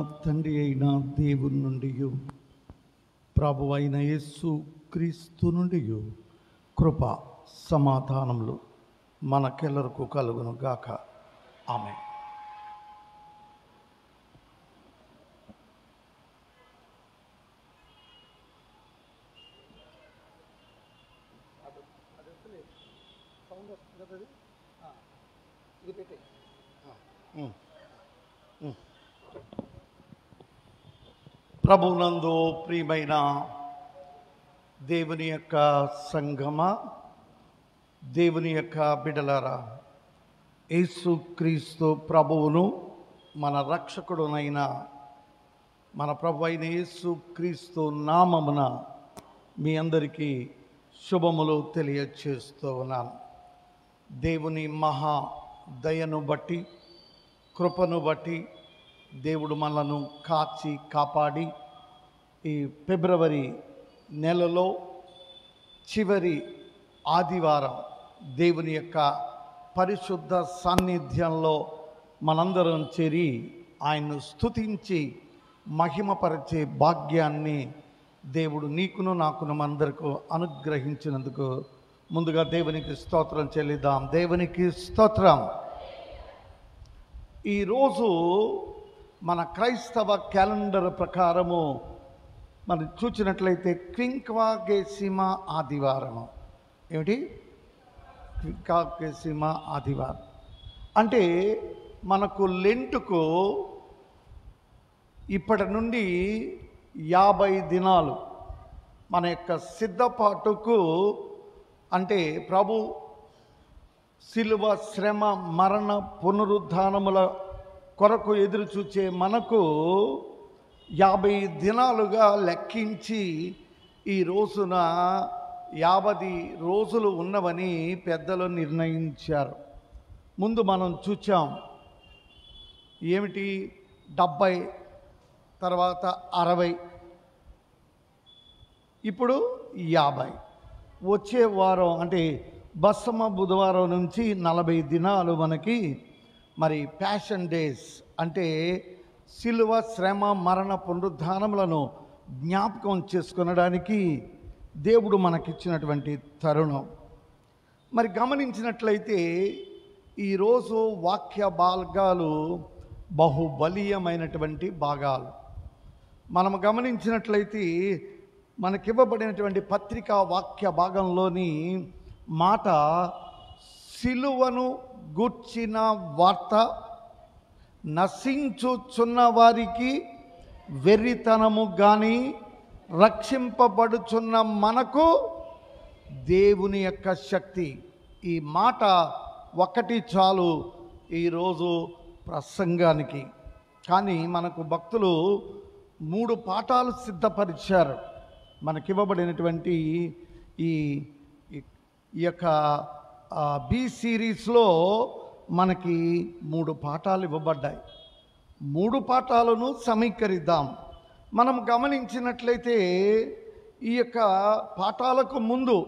తండ్రి అయిన దేవుని నుండి ప్రభు అయిన యేసు క్రీస్తు నుండి కృప సమాధానములు మనకెల్లరకు కలుగును గాక ఆమె ప్రభునందు ప్రియమైన దేవుని యొక్క సంగమ దేవుని యొక్క బిడలారా యేసుక్రీస్తు ప్రభువును మన రక్షకుడునైన మన ప్రభు అయిన యేసుక్రీస్తు నామమున మీ అందరికీ శుభములు తెలియచేస్తూ ఉన్నాను దేవుని మహా దయను బట్టి కృపను బట్టి దేవుడు మనలను కాచి కాపాడి ఈ ఫిబ్రవరి నెలలో చివరి ఆదివారం దేవుని యొక్క పరిశుద్ధ సాన్నిధ్యంలో మనందరం చేరి ఆయన్ను స్తుతించి మహిమపరిచే భాగ్యాన్ని దేవుడు నీకును నాకును మనందరకు అనుగ్రహించినందుకు ముందుగా దేవునికి స్తోత్రం చెల్లిద్దాం దేవునికి స్తోత్రం ఈరోజు మన క్రైస్తవ క్యాలెండర్ ప్రకారము మనం చూసినట్లయితే క్వింక్వాగేసిమ ఆదివారము ఏమిటి క్వింకాగేసిమ ఆదివారం అంటే మనకు లెంటుకు ఇప్పటి నుండి యాభై దినాలు మన యొక్క సిద్ధపాటుకు అంటే ప్రభు శిలువ శ్రమ మరణ పునరుద్ధానముల కొరకు ఎదురు చూచే మనకు యాభై దినాలుగా లెక్కించి ఈ రోజున యాభై రోజులు ఉన్నవని పెద్దలు నిర్ణయించారు ముందు మనం చూచాం ఏమిటి డెబ్భై తర్వాత అరవై ఇప్పుడు యాభై వచ్చే వారం అంటే బసమ బుధవారం నుంచి నలభై దినాలు మనకి మరి ప్యాషన్ డేస్ అంటే శిలువ శ్రమ మరణ పునరుద్ధానములను జ్ఞాపకం చేసుకొనడానికి దేవుడు మనకిచ్చినటువంటి తరుణం మరి గమనించినట్లయితే ఈరోజు వాక్య భాగాలు బహుబలీయమైనటువంటి భాగాలు మనం గమనించినట్లయితే మనకివ్వబడినటువంటి పత్రికా వాక్య భాగంలోని మాట సిలువను గూర్చిన వార్త నశించుచున్న వారికి వెర్రితనము కానీ రక్షింపబడుచున్న మనకు దేవుని యొక్క శక్తి ఈ మాట ఒకటి చాలు ఈరోజు ప్రసంగానికి కానీ మనకు భక్తులు మూడు పాఠాలు సిద్ధపరిచారు మనకివ్వబడినటువంటి ఈ ఈ- ఈ యొక్క ఆ, బి సిరీస్లో మనకి మూడు పాఠాలు ఇవ్వబడ్డాయి మూడు పాఠాలను సమీకరిద్దాం మనం గమనించినట్లయితే ఈ యొక్క పాఠాలకు ముందు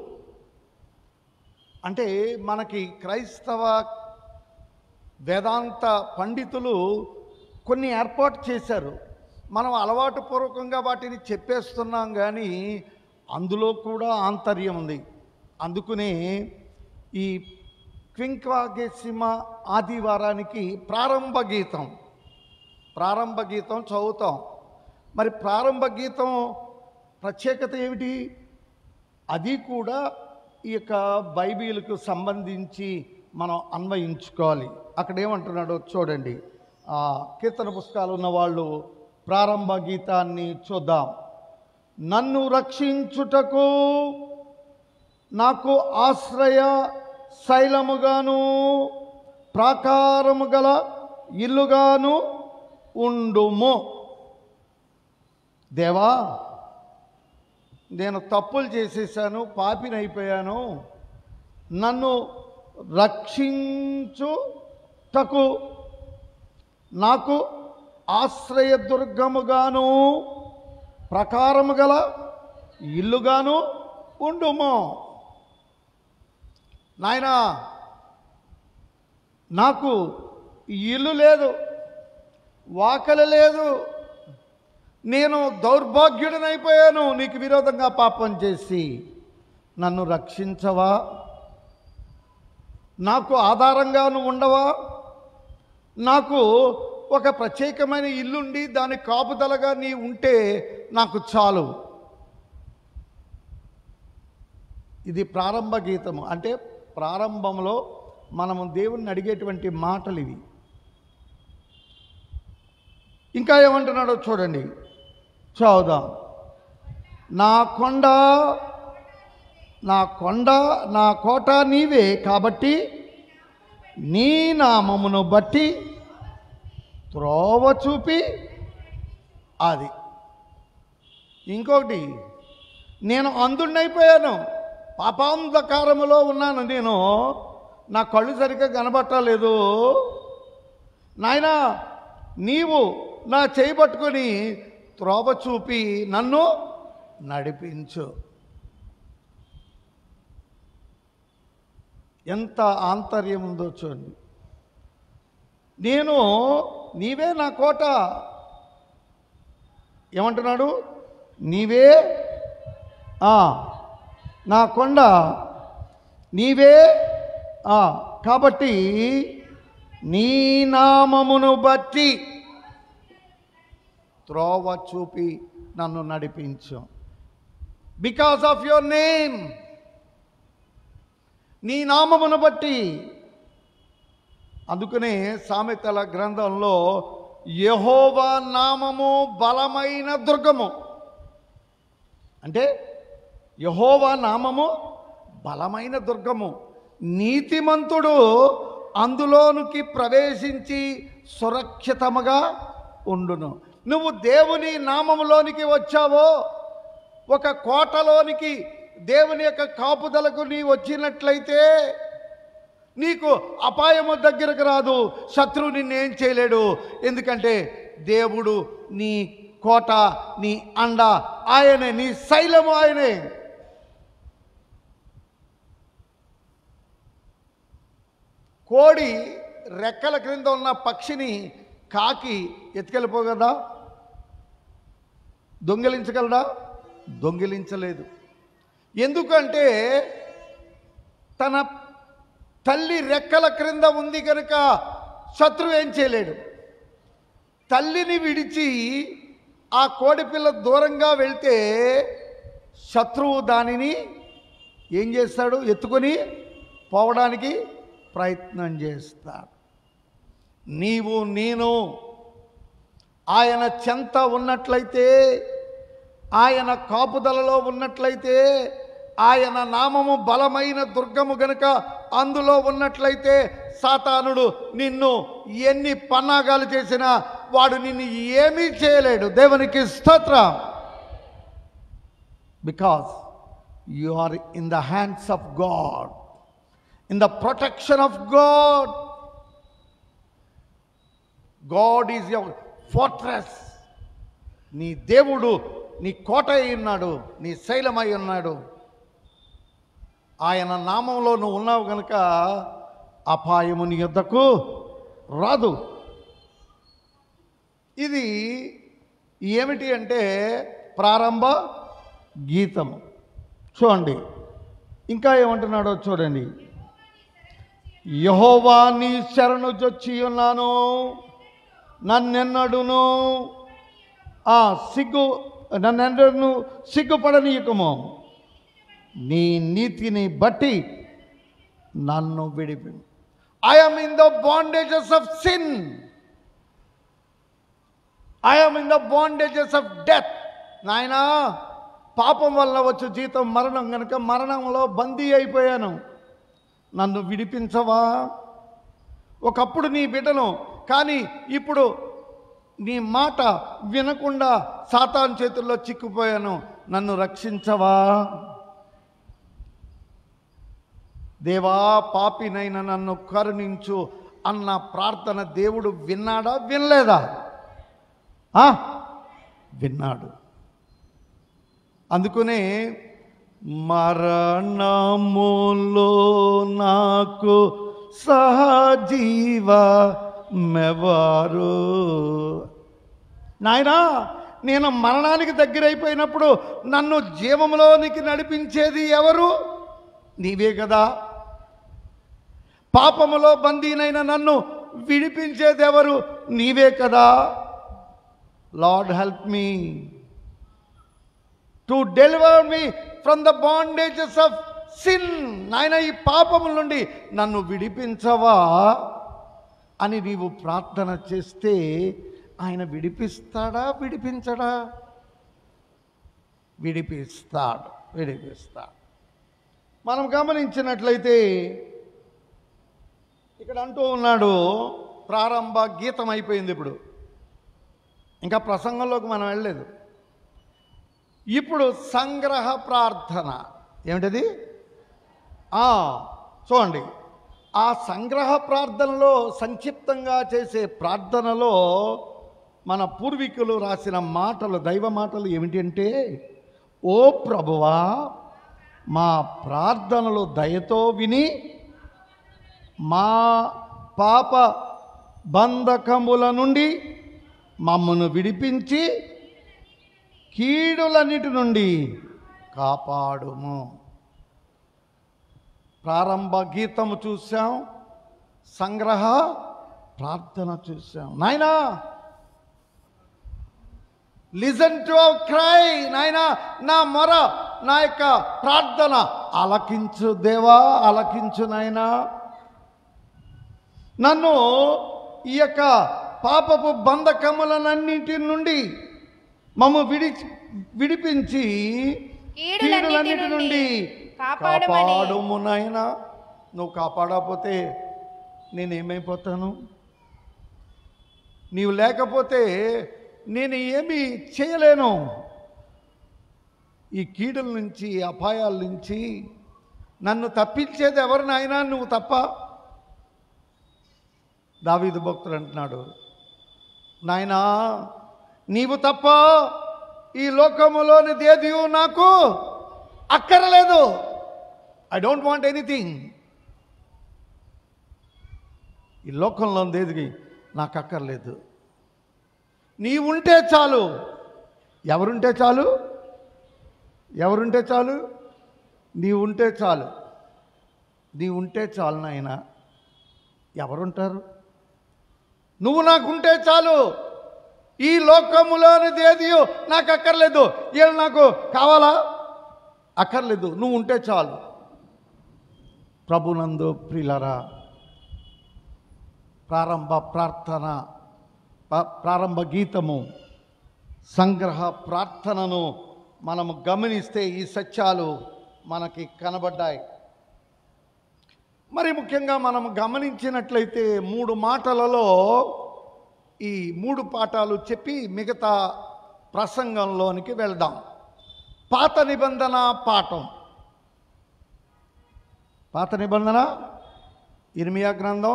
అంటే మనకి క్రైస్తవ వేదాంత పండితులు కొన్ని ఏర్పాటు చేశారు మనం అలవాటు పూర్వకంగా వాటిని చెప్పేస్తున్నాం కానీ అందులో కూడా ఆంతర్యం ఉంది అందుకునే ఈ క్వింక్వాగేసిమ ఆదివారానికి ప్రారంభ గీతం ప్రారంభ గీతం చదువుతాం మరి ప్రారంభ గీతం ప్రత్యేకత ఏమిటి అది కూడా ఈ యొక్క బైబిల్కు సంబంధించి మనం అన్వయించుకోవాలి అక్కడ ఏమంటున్నాడో చూడండి ఆ కీర్తన పుస్తకాలు ఉన్న వాళ్ళు ప్రారంభ గీతాన్ని చూద్దాం నన్ను రక్షించుటకు నాకు ఆశ్రయ శైలముగాను ప్రాకారము గల ఇల్లుగాను ఉండుము దేవా నేను తప్పులు చేసేసాను పాపినైపోయాను నన్ను రక్షించుటకు నాకు ఆశ్రయదుర్గముగాను ప్రకారము గల ఇల్లుగాను ఉండుము నాయనా నాకు ఇల్లు లేదు వాకలి లేదు నేను దౌర్భాగ్యుడనైపోయాను నీకు విరోధంగా పాపం చేసి నన్ను రక్షించవా నాకు ఆధారంగా నువ్వు ఉండవా నాకు ఒక ప్రత్యేకమైన ఇల్లుండి దాని కాపుదలగా నీ ఉంటే నాకు చాలు ఇది ప్రారంభ గీతము అంటే ప్రారంభంలో మనము దేవుణ్ణి అడిగేటువంటి మాటలు ఇవి ఇంకా ఏమంటున్నాడో చూడండి చదువుదాం నా కొండ నా కొండ నా కోట నీవే కాబట్టి నీ నామమును బట్టి త్రోవ చూపి అది ఇంకొకటి నేను అందుండైపోయాను పాపాంధకారములో ఉన్నాను నేను నా కళ్ళు సరిగ్గా కనబట్టలేదు నాయనా నీవు నా చేయి పట్టుకొని త్రోవ చూపి నన్ను నడిపించు ఎంత ఆంతర్యం ఉందో చూడండి నేను నీవే నా కోట ఏమంటున్నాడు నీవే ఆ, నా కొండ నీవే ఆ, కాబట్టి నీ నామమును బట్టి త్రోవ చూపి నన్ను నడిపించు బికాస్ ఆఫ్ యువర్ నేమ్ నీ నామమును బట్టి అందుకనే సామెతల గ్రంథంలో యహోవా నామము బలమైన దుర్గము అంటే యహోవా నామము బలమైన దుర్గము నీతిమంతుడు అందులోనికి ప్రవేశించి సురక్షితముగా ఉండును నువ్వు దేవుని నామములోనికి వచ్చావో ఒక కోటలోనికి దేవుని యొక్క కాపుదలకు నీ వచ్చినట్లయితే నీకు అపాయము దగ్గరకు రాదు శత్రువు నిన్నేం చేయలేడు ఎందుకంటే దేవుడు నీ కోట నీ అండ ఆయనే నీ శైలము ఆయనే కోడి రెక్కల క్రింద ఉన్న పక్షిని కాకి ఎత్తుకెళ్ళిపోగలదా దొంగిలించగలడా దొంగిలించలేదు ఎందుకంటే తన తల్లి రెక్కల క్రింద ఉంది కనుక శత్రువు ఏం చేయలేడు తల్లిని విడిచి ఆ కోడిపిల్ల దూరంగా వెళ్తే శత్రువు దానిని ఏం చేస్తాడు ఎత్తుకొని పోవడానికి ప్రయత్నం చేస్తాడు నీవు నేను ఆయన చెంత ఉన్నట్లయితే ఆయన కాపుదలలో ఉన్నట్లయితే ఆయన నామము బలమైన దుర్గము గనుక అందులో ఉన్నట్లయితే సాతానుడు నిన్ను ఎన్ని పన్నాగాలు చేసినా వాడు నిన్ను ఏమీ చేయలేడు దేవునికి స్తోత్రం because you are in the hands of God in the protection of God God is your fortress నీ దేవుడు నీ కోట అయి ఉన్నాడు నీ శైలమై ఉన్నాడు ఆయన నామంలో నువ్వు ఉన్నావు గనుక అపాయము నీ యొద్దకు రాదు ఇది ఏమిటి అంటే ప్రారంభ గీతము చూడండి ఇంకా ఏమంటున్నాడో చూడండి యహోవా నీ శరణు జొచ్చి ఉన్నాను నన్నెన్నడును ఆ సిగ్గు నన్నెన్నడును సిగ్గుపడనీయకము నీ నీతిని బట్టి నన్ను విడిపి I'm in the bondages of sin I'm in the bondages of death నాయనా పాపం వల్ల వచ్చు జీతం మరణం కనుక మరణంలో బందీ అయిపోయాను నన్ను విడిపించవా ఒకప్పుడు నీ బిడ్డను కానీ ఇప్పుడు నీ మాట వినకుండా సాతాన్ చేతుల్లో చిక్కుపోయాను నన్ను రక్షించవా దేవా పాపినైన నన్ను కరుణించు అన్న ప్రార్థన దేవుడు విన్నాడా వినలేదా ఆ? విన్నాడు అందుకనే మరణములో నాకు సహజీవ మెవారు నాయనా నేను మరణానికి దగ్గరైపోయినప్పుడు నన్ను జీవంలోనికి నడిపించేది ఎవరు నీవే కదా పాపములో బందీనైన నన్ను విడిపించేది ఎవరు నీవే కదా Lord help me to deliver me from the bondages of sin నాయన ఈ పాపముల నుండి నన్ను విడిపించవా అని నీవు ప్రార్థన చేస్తే ఆయన విడిపిస్తాడా విడిపించడా విడిపిస్తాడు విడిపిస్తాడు మనం గమనించినట్లయితే ఇక్కడ అంటూ ఉన్నాడు ప్రారంభ గీతం అయిపోయింది ఇప్పుడు ఇంకా ప్రసంగంలోకి మనం వెళ్ళలేదు ఇప్పుడు సంగ్రహ ప్రార్థన ఏమిటది ఆ, చూడండి ఆ సంగ్రహ ప్రార్థనలో సంక్షిప్తంగా చేసే ప్రార్థనలో మన పూర్వీకులు రాసిన మాటలు దైవ మాటలు ఏమిటంటే ఓ ప్రభువా మా ప్రార్థనలు దయతో విని మా పాప బంధకముల నుండి మమ్మను విడిపించి కీడులన్నిటి నుండి కాపాడుము ప్రారంభ గీతము చూసాం సంగ్రహ ప్రార్థన చూసాం నాయనా లిజన్ టు అవర్ క్రై నాయనా నా మొర నా యొక్క ప్రార్థన ఆలకించు దేవా ఆలకించు నాయనా నన్ను ఈ యొక్క పాపపు బంధకములనన్నింటి నుండి మమ్ము విడి విడిపించి కీడులన్నిటి నుండి కాపాడమని. కాపాడుము నాయనా నువ్వు కాపాడకపోతే నేనేమైపోతాను నీవు లేకపోతే నేను ఏమీ చేయలేను ఈ కీడుల నుంచి అపాయాల నుంచి నన్ను తప్పించేది ఎవరు నాయనా నువ్వు తప్ప దావీదు భక్తుడు అంటున్నాడు నాయనా నీవు తప్ప ఈ లోకములోని దేది నాకు అక్కరలేదు ఐ డోంట్ వాంట్ ఎనీథింగ్ ఈ లోకంలో దేది నాకు అక్కర్లేదు నీవుంటే చాలు ఎవరుంటే చాలు ఎవరుంటే చాలు నీవుంటే చాలు నీవుంటే చాలు నాయనా ఎవరుంటారు నువ్వు నాకుంటే చాలు ఈ లోకములోనిది ఏదియో నాకు అక్కర్లేదు వీళ్ళు నాకు కావాలా అక్కర్లేదు నువ్వు ఉంటే చాలు ప్రభునందు ప్రిలరా ప్రారంభ ప్రార్థన ప- ప్రారంభ గీతము సంగ్రహ ప్రార్థనను మనము గమనిస్తే ఈ సత్యాలు మనకి కనబడ్డాయి మరి ముఖ్యంగా మనం గమనించినట్లయితే మూడు మాటలలో ఈ మూడు పాఠాలు చెప్పి మిగతా ప్రసంగంలోనికి వెళ్దాం పాత నిబంధన పాఠం పాత నిబంధన ఇర్మియా గ్రంథం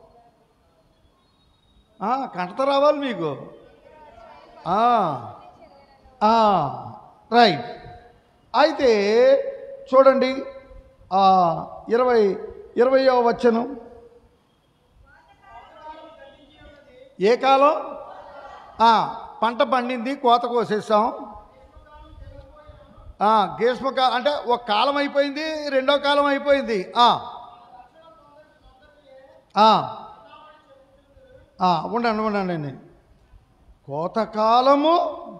ఆ, కంటత రావాలి మీకు ఆ, ఆ, రైట్ అయితే చూడండి ఆ, ఇరవై ఇరవయో వచనం ఏ కాలం ఆ, పంట పండింది కోత కోసేసాం ఆ, గ్రీష్మకాలం అంటే ఒక కాలం అయిపోయింది రెండో కాలం అయిపోయింది ఆ. ఆ. ఆ, ఉండండి ఉండండి కోతకాలము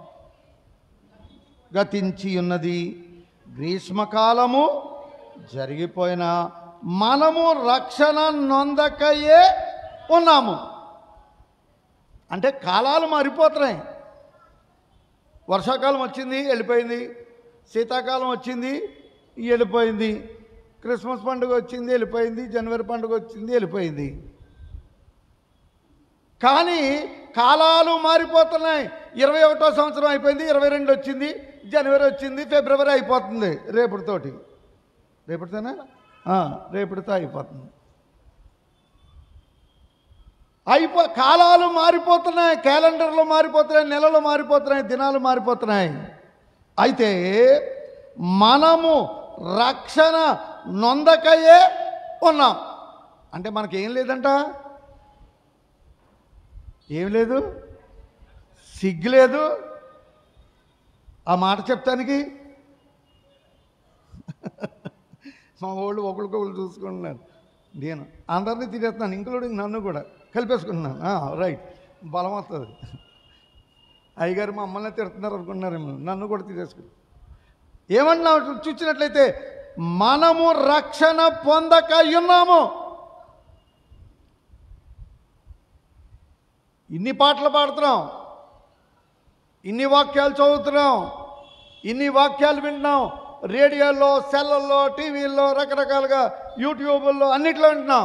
గతించి ఉన్నది గ్రీష్మకాలము జరిగిపోయిన మనము రక్షణ నొందకయే ఉన్నాము అంటే కాలాలు మారిపోతున్నాయి వర్షాకాలం వచ్చింది వెళ్ళిపోయింది శీతాకాలం వచ్చింది వెళ్ళిపోయింది క్రిస్మస్ పండుగ వచ్చింది వెళ్ళిపోయింది జనవరి పండుగ వచ్చింది వెళ్ళిపోయింది కానీ కాలాలు మారిపోతున్నాయి ఇరవై ఒకటో సంవత్సరం అయిపోయింది ఇరవై రెండు వచ్చింది జనవరి వచ్చింది ఫిబ్రవరి అయిపోతుంది రేపటితోటి రేపటితోనే ఆ, రేపటితో అయిపోతుంది అయిపో కాలాలు మారిపోతున్నాయి క్యాలెండర్లు మారిపోతున్నాయి నెలలు మారిపోతున్నాయి దినాలు మారిపోతున్నాయి అయితే మనము రక్షణ నొందకయే ఉన్నాం అంటే మనకేం లేదంట ఏం లేదు సిగ్గు లేదు ఆ మాట చెప్తానికి మా వాళ్ళు ఒకరికొకరు చూసుకుంటున్నారు నేను అందరినీ తినేస్తున్నాను ఇంక్లూడింగ్ నన్ను కూడా కలిపేసుకుంటున్నాను ఆ, రైట్ బలం వస్తుంది అయ్యగారు మమ్మల్ని తిడుతున్నారు అనుకుంటున్నారేమో నన్ను కూడా తీసేసుకుని ఏమన్నా చూసినట్లయితే మనము రక్షణ పొందక ఉన్నాము ఇన్ని పాటలు పాడుతున్నాం ఇన్ని వాక్యాలు చదువుతున్నాం ఇన్ని వాక్యాలు వింటున్నాం రేడియోలో సెల్లల్లో టీవీల్లో రకరకాలుగా యూట్యూబుల్లో అన్నిట్లో వింటున్నాం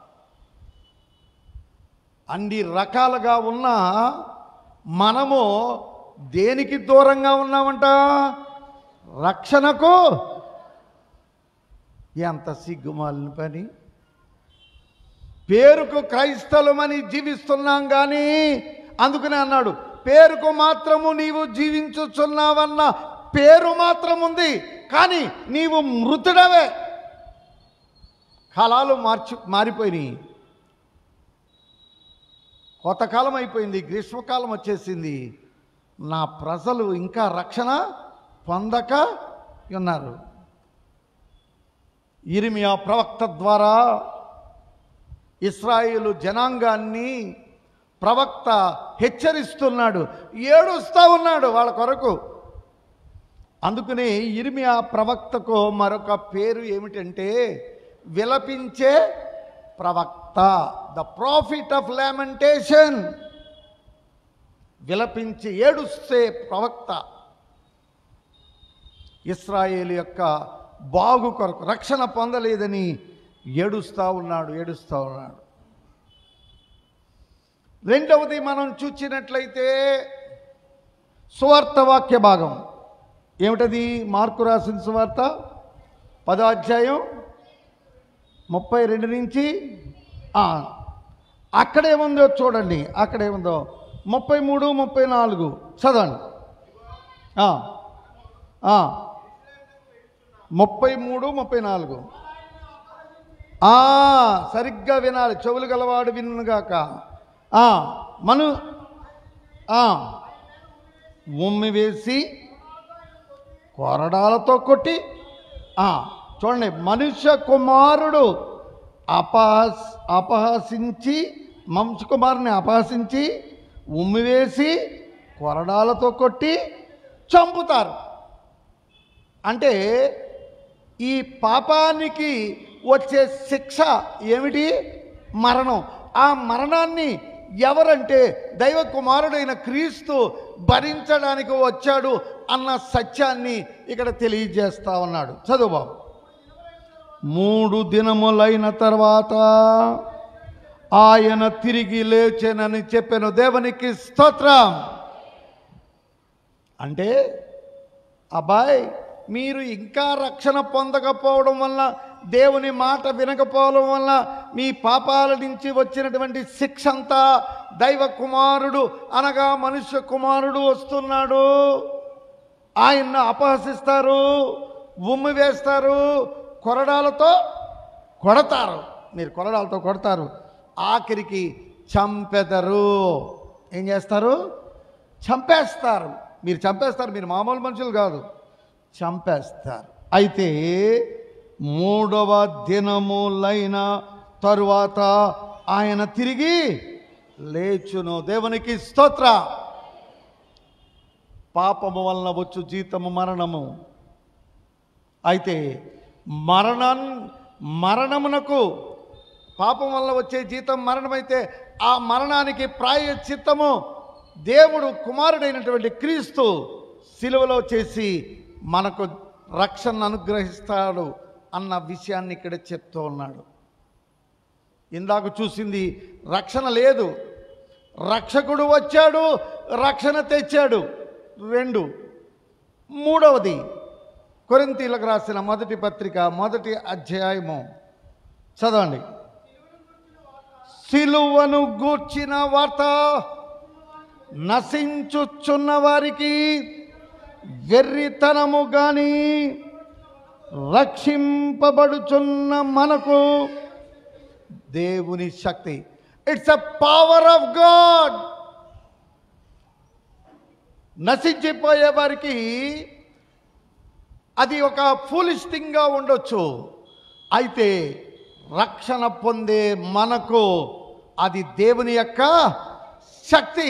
అన్ని రకాలుగా ఉన్న మనము దేనికి దూరంగా ఉన్నామంట రక్షణకు ఎంత సిగ్గుమాలిన పని పేరుకు క్రైస్తలమని జీవిస్తున్నాం కానీ అందుకనే అన్నాడు పేరుకు మాత్రము నీవు జీవించుచున్నావన్న పేరు మాత్రం ఉంది కానీ నీవు మృతుడవే కాలాలు మార్చి మారిపోయినాయి కొత్తకాలం అయిపోయింది గ్రీష్మకాలం వచ్చేసింది నా ప్రజలు ఇంకా రక్షణ పొందక ఉన్నారు ఇరిమియా ప్రవక్త ద్వారా ఇస్రాయేలు జనాంగాన్ని ప్రవక్త హెచ్చరిస్తున్నాడు ఏడుస్తూ ఉన్నాడు వాళ్ళ కొరకు అందుకని ఇరిమియా ప్రవక్తకు మరొక పేరు ఏమిటంటే విలపించే ప్రవక్త ద ప్రాఫిట్ ఆఫ్ లామెంటేషన్ విలపించి ఏడుస్తే ప్రవక్త ఇస్రాయేల్ యొక్క బాగు కొరకు రక్షణ పొందలేదని ఏడుస్తూ ఉన్నాడు ఏడుస్తూ ఉన్నాడు రెండవది మనం చూచినట్లయితే సువార్త వాక్య భాగం ఏమిటది మార్కు రాసిన సువార్త పదో అధ్యాయం ముప్పై రెండు నుంచి ఆ, అక్కడేముందో చూడండి అక్కడేముందో ముప్పై మూడు ముప్పై నాలుగు చదవండి ఆ, ఆ. ముప్పై మూడు ముప్పై నాలుగు ఆ, సరిగ్గా వినాలి చెవులు గలవాడు వినుగాక ఆ, మను ఆ, ఉమ్మి వేసి కొరడాలతో కొట్టి ఆ, చూడండి మనుష్య కుమారుడు అపహస్ అపహసించి మంచు కుమారుని అపహసించి ఉమ్మి వేసి కొరడాలతో కొట్టి చంపుతారు అంటే ఈ పాపానికి వచ్చే శిక్ష ఏమిటి మరణం ఆ మరణాన్ని ఎవరంటే దైవ కుమారుడైన క్రీస్తు భరించడానికి వచ్చాడు అన్న సత్యాన్ని ఇక్కడ తెలియజేస్తా ఉన్నాడు చదువు బాబు మూడు దినములైన తర్వాత ఆయన తిరిగి లేచెనని చెప్పాను దేవునికి స్తోత్రం అంటే అబ్బాయ్ మీరు ఇంకా రక్షణ పొందకపోవడం వల్ల దేవుని మాట వినకపోవడం వల్ల మీ పాపాల నుంచి వచ్చినటువంటి శిక్ష అంతా దైవ కుమారుడు అనగా మనుష్య కుమారుడు వస్తున్నాడు ఆయన్ను అపహసిస్తారు ఉమ్మి వేస్తారు కొరడాలతో కొడతారు మీరు కొరడాలతో కొడతారు ఆఖరికి చంపెదరు ఏం చేస్తారు చంపేస్తారు మీరు చంపేస్తారు మీరు మామూలు మనుషులు కాదు చంపేస్తారు అయితే మూడవ దినములైన తరువాత ఆయన తిరిగి లేచును దేవునికి స్తోత్ర పాపము వలన వచ్చు జీతము మరణము అయితే మరణం మరణమునకు పాపం వల్ల వచ్చే జీతం మరణమైతే ఆ మరణానికి ప్రాయశ్చిత్తము దేవుడు కుమారుడైనటువంటి క్రీస్తు సిలువలో చేసి మనకు రక్షణ అనుగ్రహిస్తాడు అన్న విషయాన్ని ఇక్కడ చెప్తూ ఉన్నాడు ఇందాక చూసింది రక్షణ లేదు రక్షకుడు వచ్చాడు రక్షణ తెచ్చాడు రెండు మూడవది కొరింతీలకు రాసిన మొదటి పత్రిక మొదటి అధ్యాయము చదవండి సిలువను గూర్చిన వార్త నశించుచున్న వారికి వెర్రితనము గాని రక్షింపబడుచున్న మనకు దేవుని శక్తి it's a power of God నశించిపోయే వారికి అది ఒక ఫూలిష్ థింగ్గా ఉండొచ్చు అయితే రక్షణ పొందే మనకు అది దేవుని యొక్క శక్తి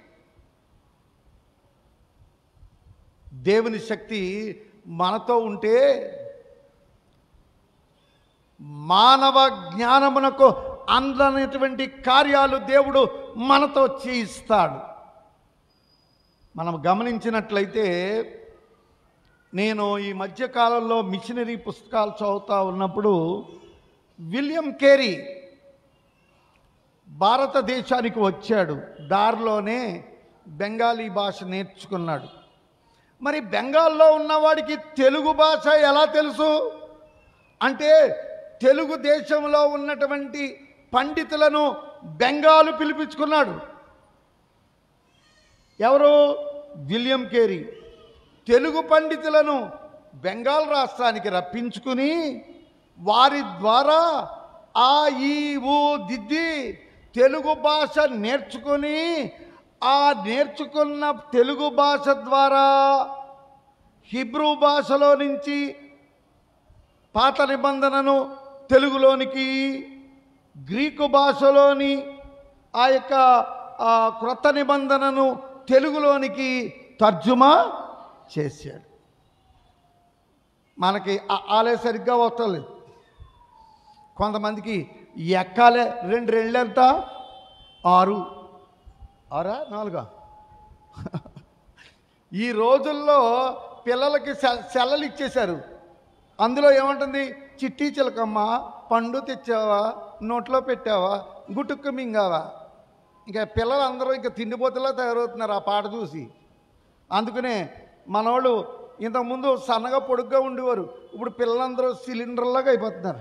దేవుని శక్తి మనతో ఉంటే మానవ జ్ఞానమునకు అందనటువంటి కార్యాలు దేవుడు మనతో చేయిస్తాడు మనం గమనించినట్లయితే నేను ఈ మధ్యకాలంలో మిషనరీ పుస్తకాలు చదువుతా ఉన్నప్పుడు విలియం కేరీ భారతదేశానికి వచ్చాడు దారిలోనే బెంగాలీ భాష నేర్చుకున్నాడు మరి బెంగాల్లో ఉన్నవాడికి తెలుగు భాష ఎలా తెలుసు అంటే తెలుగు దేశంలో ఉన్నటువంటి పండితులను బెంగాలు పిలిపించుకున్నాడు ఎవరు విలియం కేరీ తెలుగు పండితులను బెంగాల్ రాష్ట్రానికి రప్పించుకుని వారి ద్వారా ఆ ఈ ఊ దిద్ది తెలుగు భాష నేర్చుకుని ఆ నేర్చుకున్న తెలుగు భాష ద్వారా హిబ్రూ భాషలో నుంచి పాత నిబంధనను తెలుగులోనికి గ్రీకు భాషలోని ఆ యొక్క ఆ, క్రొత్త నిబంధనను తెలుగులోనికి తర్జుమా చేశాడు మనకి ఆ- ఆలే సరిగ్గా వస్తలేదు కొంతమందికి ఎక్కాలే రెండు రెండు ఎంత ఆరు ఆరా నాలుగా ఈ రోజుల్లో పిల్లలకి సె- సెలలు ఇచ్చేశారు అందులో ఏమంటుంది చిట్టి చిలకమ్మ పండు తెచ్చావా నోట్లో పెట్టావా గుటుక్కు మింగావా ఇంకా పిల్లలందరూ ఇంకా తిండిపోతలా తయారవుతున్నారు ఆ పాట చూసి అందుకనే మనోళ్ళు ఇంతకుముందు సన్నగా పొడుగ్గా ఉండేవారు ఇప్పుడు పిల్లలందరూ సిలిండర్లాగా అయిపోతున్నారు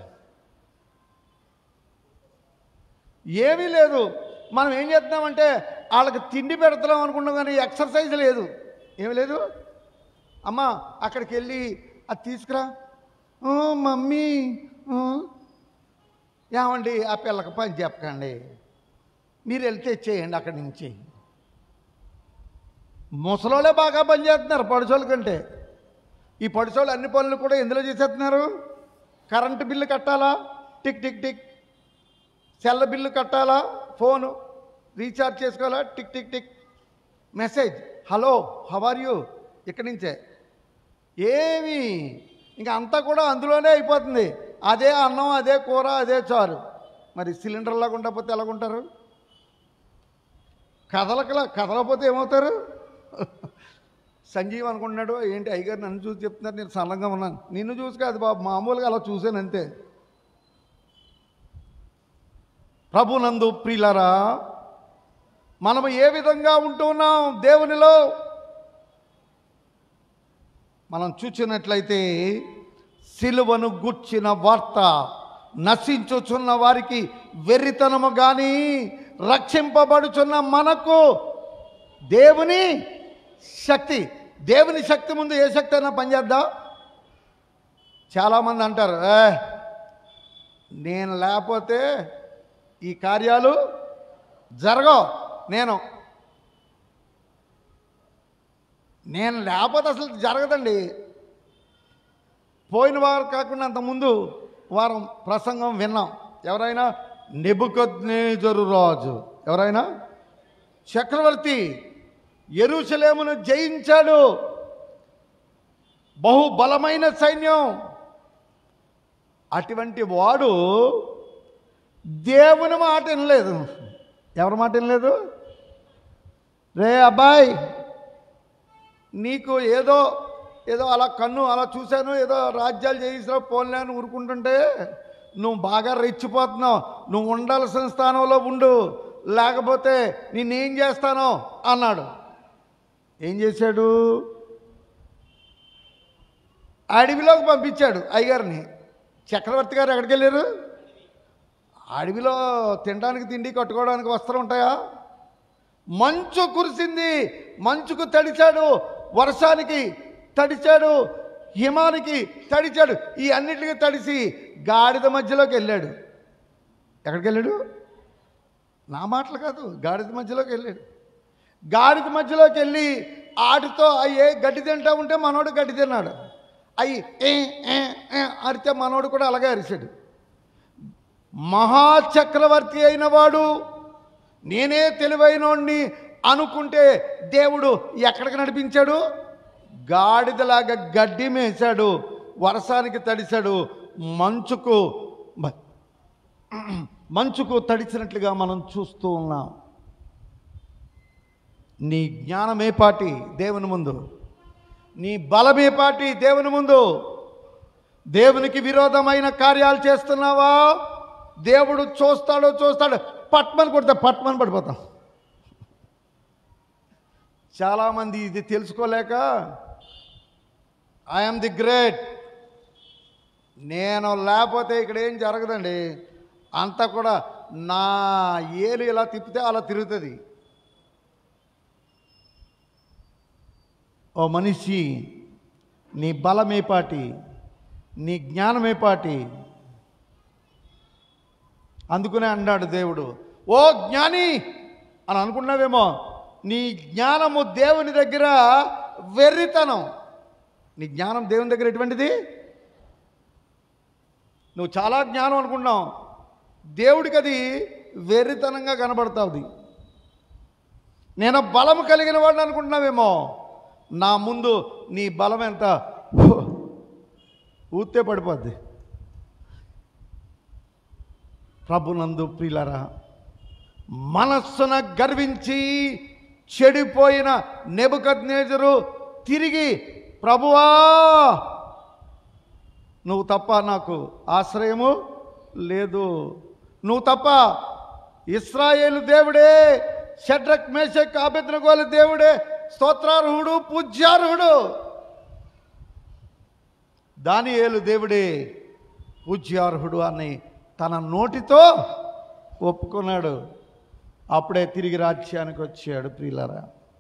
ఏమీ లేదు మనం ఏం చేస్తున్నామంటే వాళ్ళకి తిండి పెడుతున్నాం అనుకుంటాం కానీ ఎక్సర్సైజ్ లేదు ఏమీ లేదు అమ్మా అక్కడికి వెళ్ళి అది తీసుకురా "ఓ, మమ్మీ ఓ." ఏమండి ఆ పిల్లకి పని చెప్పకండి మీరు వెళ్తే చేయండి అక్కడి నుంచి ముసలోళ్ళే బాగా పని చేస్తున్నారు పడుచోళ్ళ కంటే ఈ పడుచోళ్ళు అన్ని పనులు కూడా ఎందులో చేసేస్తున్నారు కరెంటు బిల్లు కట్టాలా tick tick tick cell bill కట్టాలా ఫోను రీఛార్జ్ చేసుకోవాలా tick tick tick message hello how are you ఇక్కడి నుంచే ఏమి ఇంకా అంతా కూడా అందులోనే అయిపోతుంది అదే అన్నం అదే కూర అదే చారు మరి సిలిండర్ లాగా ఉండకపోతే ఎలాగుంటారు కదలకలా కదలకపోతే ఏమవుతారు సంజీవ్ అనుకుంటున్నాడు ఏంటి అయ్యగారు నన్ను చూసి చెప్తున్నారు నేను సన్నగా ఉన్నాను నిన్ను చూసి కాదు బాబు మామూలుగా అలా చూశాను అంతే ప్రభునందు ప్రియులరా మనము ఏ విధంగా ఉంటున్నాం దేవునిలో మనం చూచినట్లయితే సిలువను గుర్చిన వార్త నశించుచున్న వారికి వెర్రితనము కానీ రక్షింపబడుచున్న మనకు దేవుని శక్తి దేవుని శక్తి ముందు ఏ శక్తి అయినా పనిచేద్దా చాలామంది అంటారు ఏ నేను లేకపోతే ఈ కార్యాలు జరగవు నేను నేను లేకపోతే అసలు జరగదండి పోయిన వారం కాకుండా అంతకుముందు వారం ప్రసంగం విన్నాం ఎవరైనా నెబుకద్నేజరు రాజు ఎవరైనా చక్రవర్తి ఎరుసలేమును జయించాడు బహు బలమైన సైన్యం అటువంటి వాడు దేవుని మాట వినలేదు ఎవరి మాట వినలేదు రే అబ్బాయి నీకు ఏదో ఏదో అలా కన్ను అలా చూశాను ఏదో రాజ్యాలు చేయిసిన పోన్లే అని ఊరుకుంటుంటే నువ్వు బాగా రెచ్చిపోతున్నావు నువ్వు ఉండాల్సిన స్థానంలో ఉండు లేకపోతే నిన్నేం చేస్తానో అన్నాడు ఏం చేశాడు అడవిలోకి పంపించాడు అయ్యగారిని చక్రవర్తి గారు ఎక్కడికి వెళ్ళారు అడవిలో తినడానికి తిండి కట్టుకోవడానికి వస్త్రం ఉంటాయా మంచు కురిసింది మంచుకు తడిచాడు వర్షానికి తడిచాడు హిమానికి తడిచాడు ఈ అన్నిటికీ తడిసి గాడిద మధ్యలోకి వెళ్ళాడు ఎక్కడికి వెళ్ళాడు నా మాటలు కాదు గాడిద మధ్యలోకి వెళ్ళాడు గాడిద మధ్యలోకి వెళ్ళి ఆటితో అయ్యే గడ్డి తింటా ఉంటే మనోడు గడ్డి తిన్నాడు అయ్యి ఏ ఏ, ఏ అరితే మనోడు కూడా అలాగే అరిచాడు మహాచక్రవర్తి అయిన వాడు నేనే తెలివైనోడిని అనుకుంటే దేవుడు ఎక్కడికి నడిపించాడు గాడిదలాగా గడ్డి మేశాడు వర్షానికి తడిశాడు మంచుకు మ- మంచుకు తడిచినట్లుగా మనం చూస్తూ ఉన్నాం నీ జ్ఞానమే పాటి దేవుని ముందు నీ బలమే పాటి దేవుని ముందు దేవునికి విరోధమైన కార్యాలు చేస్తున్నావా దేవుడు చూస్తాడో చూస్తాడు పట్మని కొడితే పట్మని పడిపోతాం చాలామంది ఇది తెలుసుకోలేక ఐఎమ్ ది గ్రేట్ నేను లేకపోతే ఇక్కడ ఏం జరగదండి అంతా కూడా నా ఏలు ఇలా తిప్పితే అలా తిరుగుతుంది ఓ మనిషి నీ బలమే పాటి నీ జ్ఞానమే పాటి అందుకునే అన్నాడు దేవుడు ఓ జ్ఞాని అని అనుకున్నావేమో నీ జ్ఞానము దేవుని దగ్గర వెర్రితనం నీ జ్ఞానం దేవుని దగ్గర ఎటువంటిది నువ్వు చాలా జ్ఞానం అనుకుంటున్నావు దేవుడికి అది వెర్రితనంగా కనబడతావుది నేను బలం కలిగిన వాడిని అనుకుంటున్నావేమో నా ముందు నీ బలం ఎంత ఊతే పడిపోద్ది ప్రభునందు ప్రియులరా మనస్సున గర్వించి చెడిపోయిన నెబుకద్నేజరు తిరిగి ప్రభువా నువ్వు తప్ప నాకు ఆశ్రయము లేదు నువ్వు తప్ప ఇస్రాయేలు దేవుడే షడ్రక్ మేషక్ అభిద్రగోలు దేవుడే స్తోత్రార్హుడు పూజ్యార్హుడు దానియేలు దేవుడే పూజ్యార్హుడు అని తన నోటితో ఒప్పుకున్నాడు అప్పుడే తిరిగి రాజ్యానికి వచ్చాడు ప్రియులరా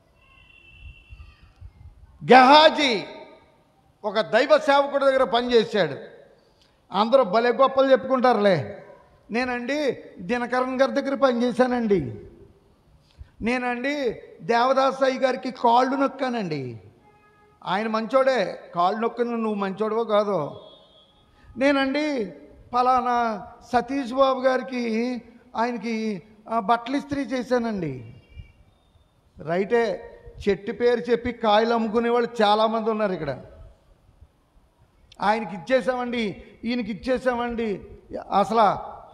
గెహాజీ ఒక దైవ సేవకుడి దగ్గర పనిచేశాడు అందరూ భలే గొప్పలు చెప్పుకుంటారులే నేనండి దినకరణ్ గారి దగ్గర పనిచేశానండి నేనండి దేవదాస్ అయ్య గారికి కాళ్ళు నొక్కానండి ఆయన మంచోడే కాళ్ళు నొక్కను నువ్వు మంచోడవో కాదో నేనండి ఫలానా సతీష్ బాబు గారికి ఆయనకి ఆ, బట్టలు ఇస్త్రీ చేశానండి రైటే చెట్టు పేరు చెప్పి కాయలు అమ్ముకునే వాళ్ళు చాలామంది ఉన్నారు ఇక్కడ ఆయనకి ఇచ్చేసామండి ఈయనకి ఇచ్చేసామండి అసలు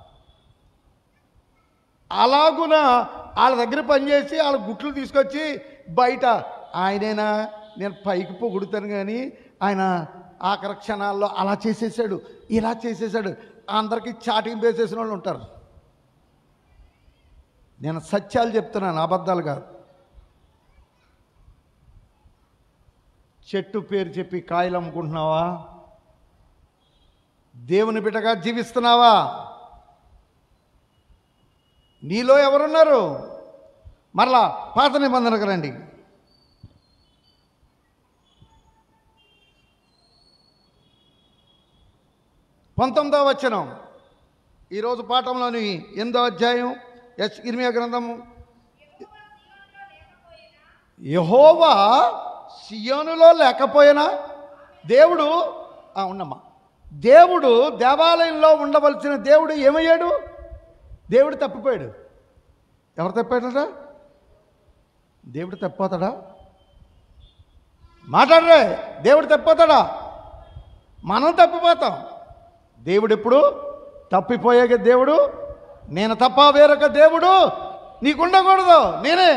అలాగున వాళ్ళ దగ్గర పనిచేసి వాళ్ళ గుట్లు తీసుకొచ్చి బయట ఆయనైనా నేను పైకి పొగుడుతాను కానీ ఆయన ఆఖరి క్షణాల్లో అలా చేసేసాడు ఇలా చేసేసాడు అందరికీ చాటింగ్ వేసేసిన వాళ్ళు ఉంటారు నేను సత్యాలు చెప్తున్నాను అబద్ధాలు కాదు చెట్టు పేరు చెప్పి కాయలు అమ్ముకుంటున్నావా దేవుని బిడ్డగా జీవిస్తున్నావా నీలో ఎవరున్నారు మరలా పాత నిబంధనకు రండి పంతొమ్మిదవ వచనం ఈరోజు పాఠంలోని ఎనిమిదో అధ్యాయం ఎస్ ఇర్మియా గ్రంథం యహోవా సియోనులో లేకపోయినా దేవుడు ఆ, ఉండమ్మా దేవుడు దేవాలయంలో ఉండవలసిన దేవుడు ఏమయ్యాడు దేవుడు తప్పిపోయాడు ఎవరు తప్పాడట దేవుడు తప్పిపోతాడా మాట్లాడరే దేవుడు తప్పిపోతాడా మనం తప్పిపోతాం దేవుడు ఎప్పుడు తప్పిపోయాక దేవుడు నేను తప్ప వేరొక దేవుడు నీకుండకూడదు నేనే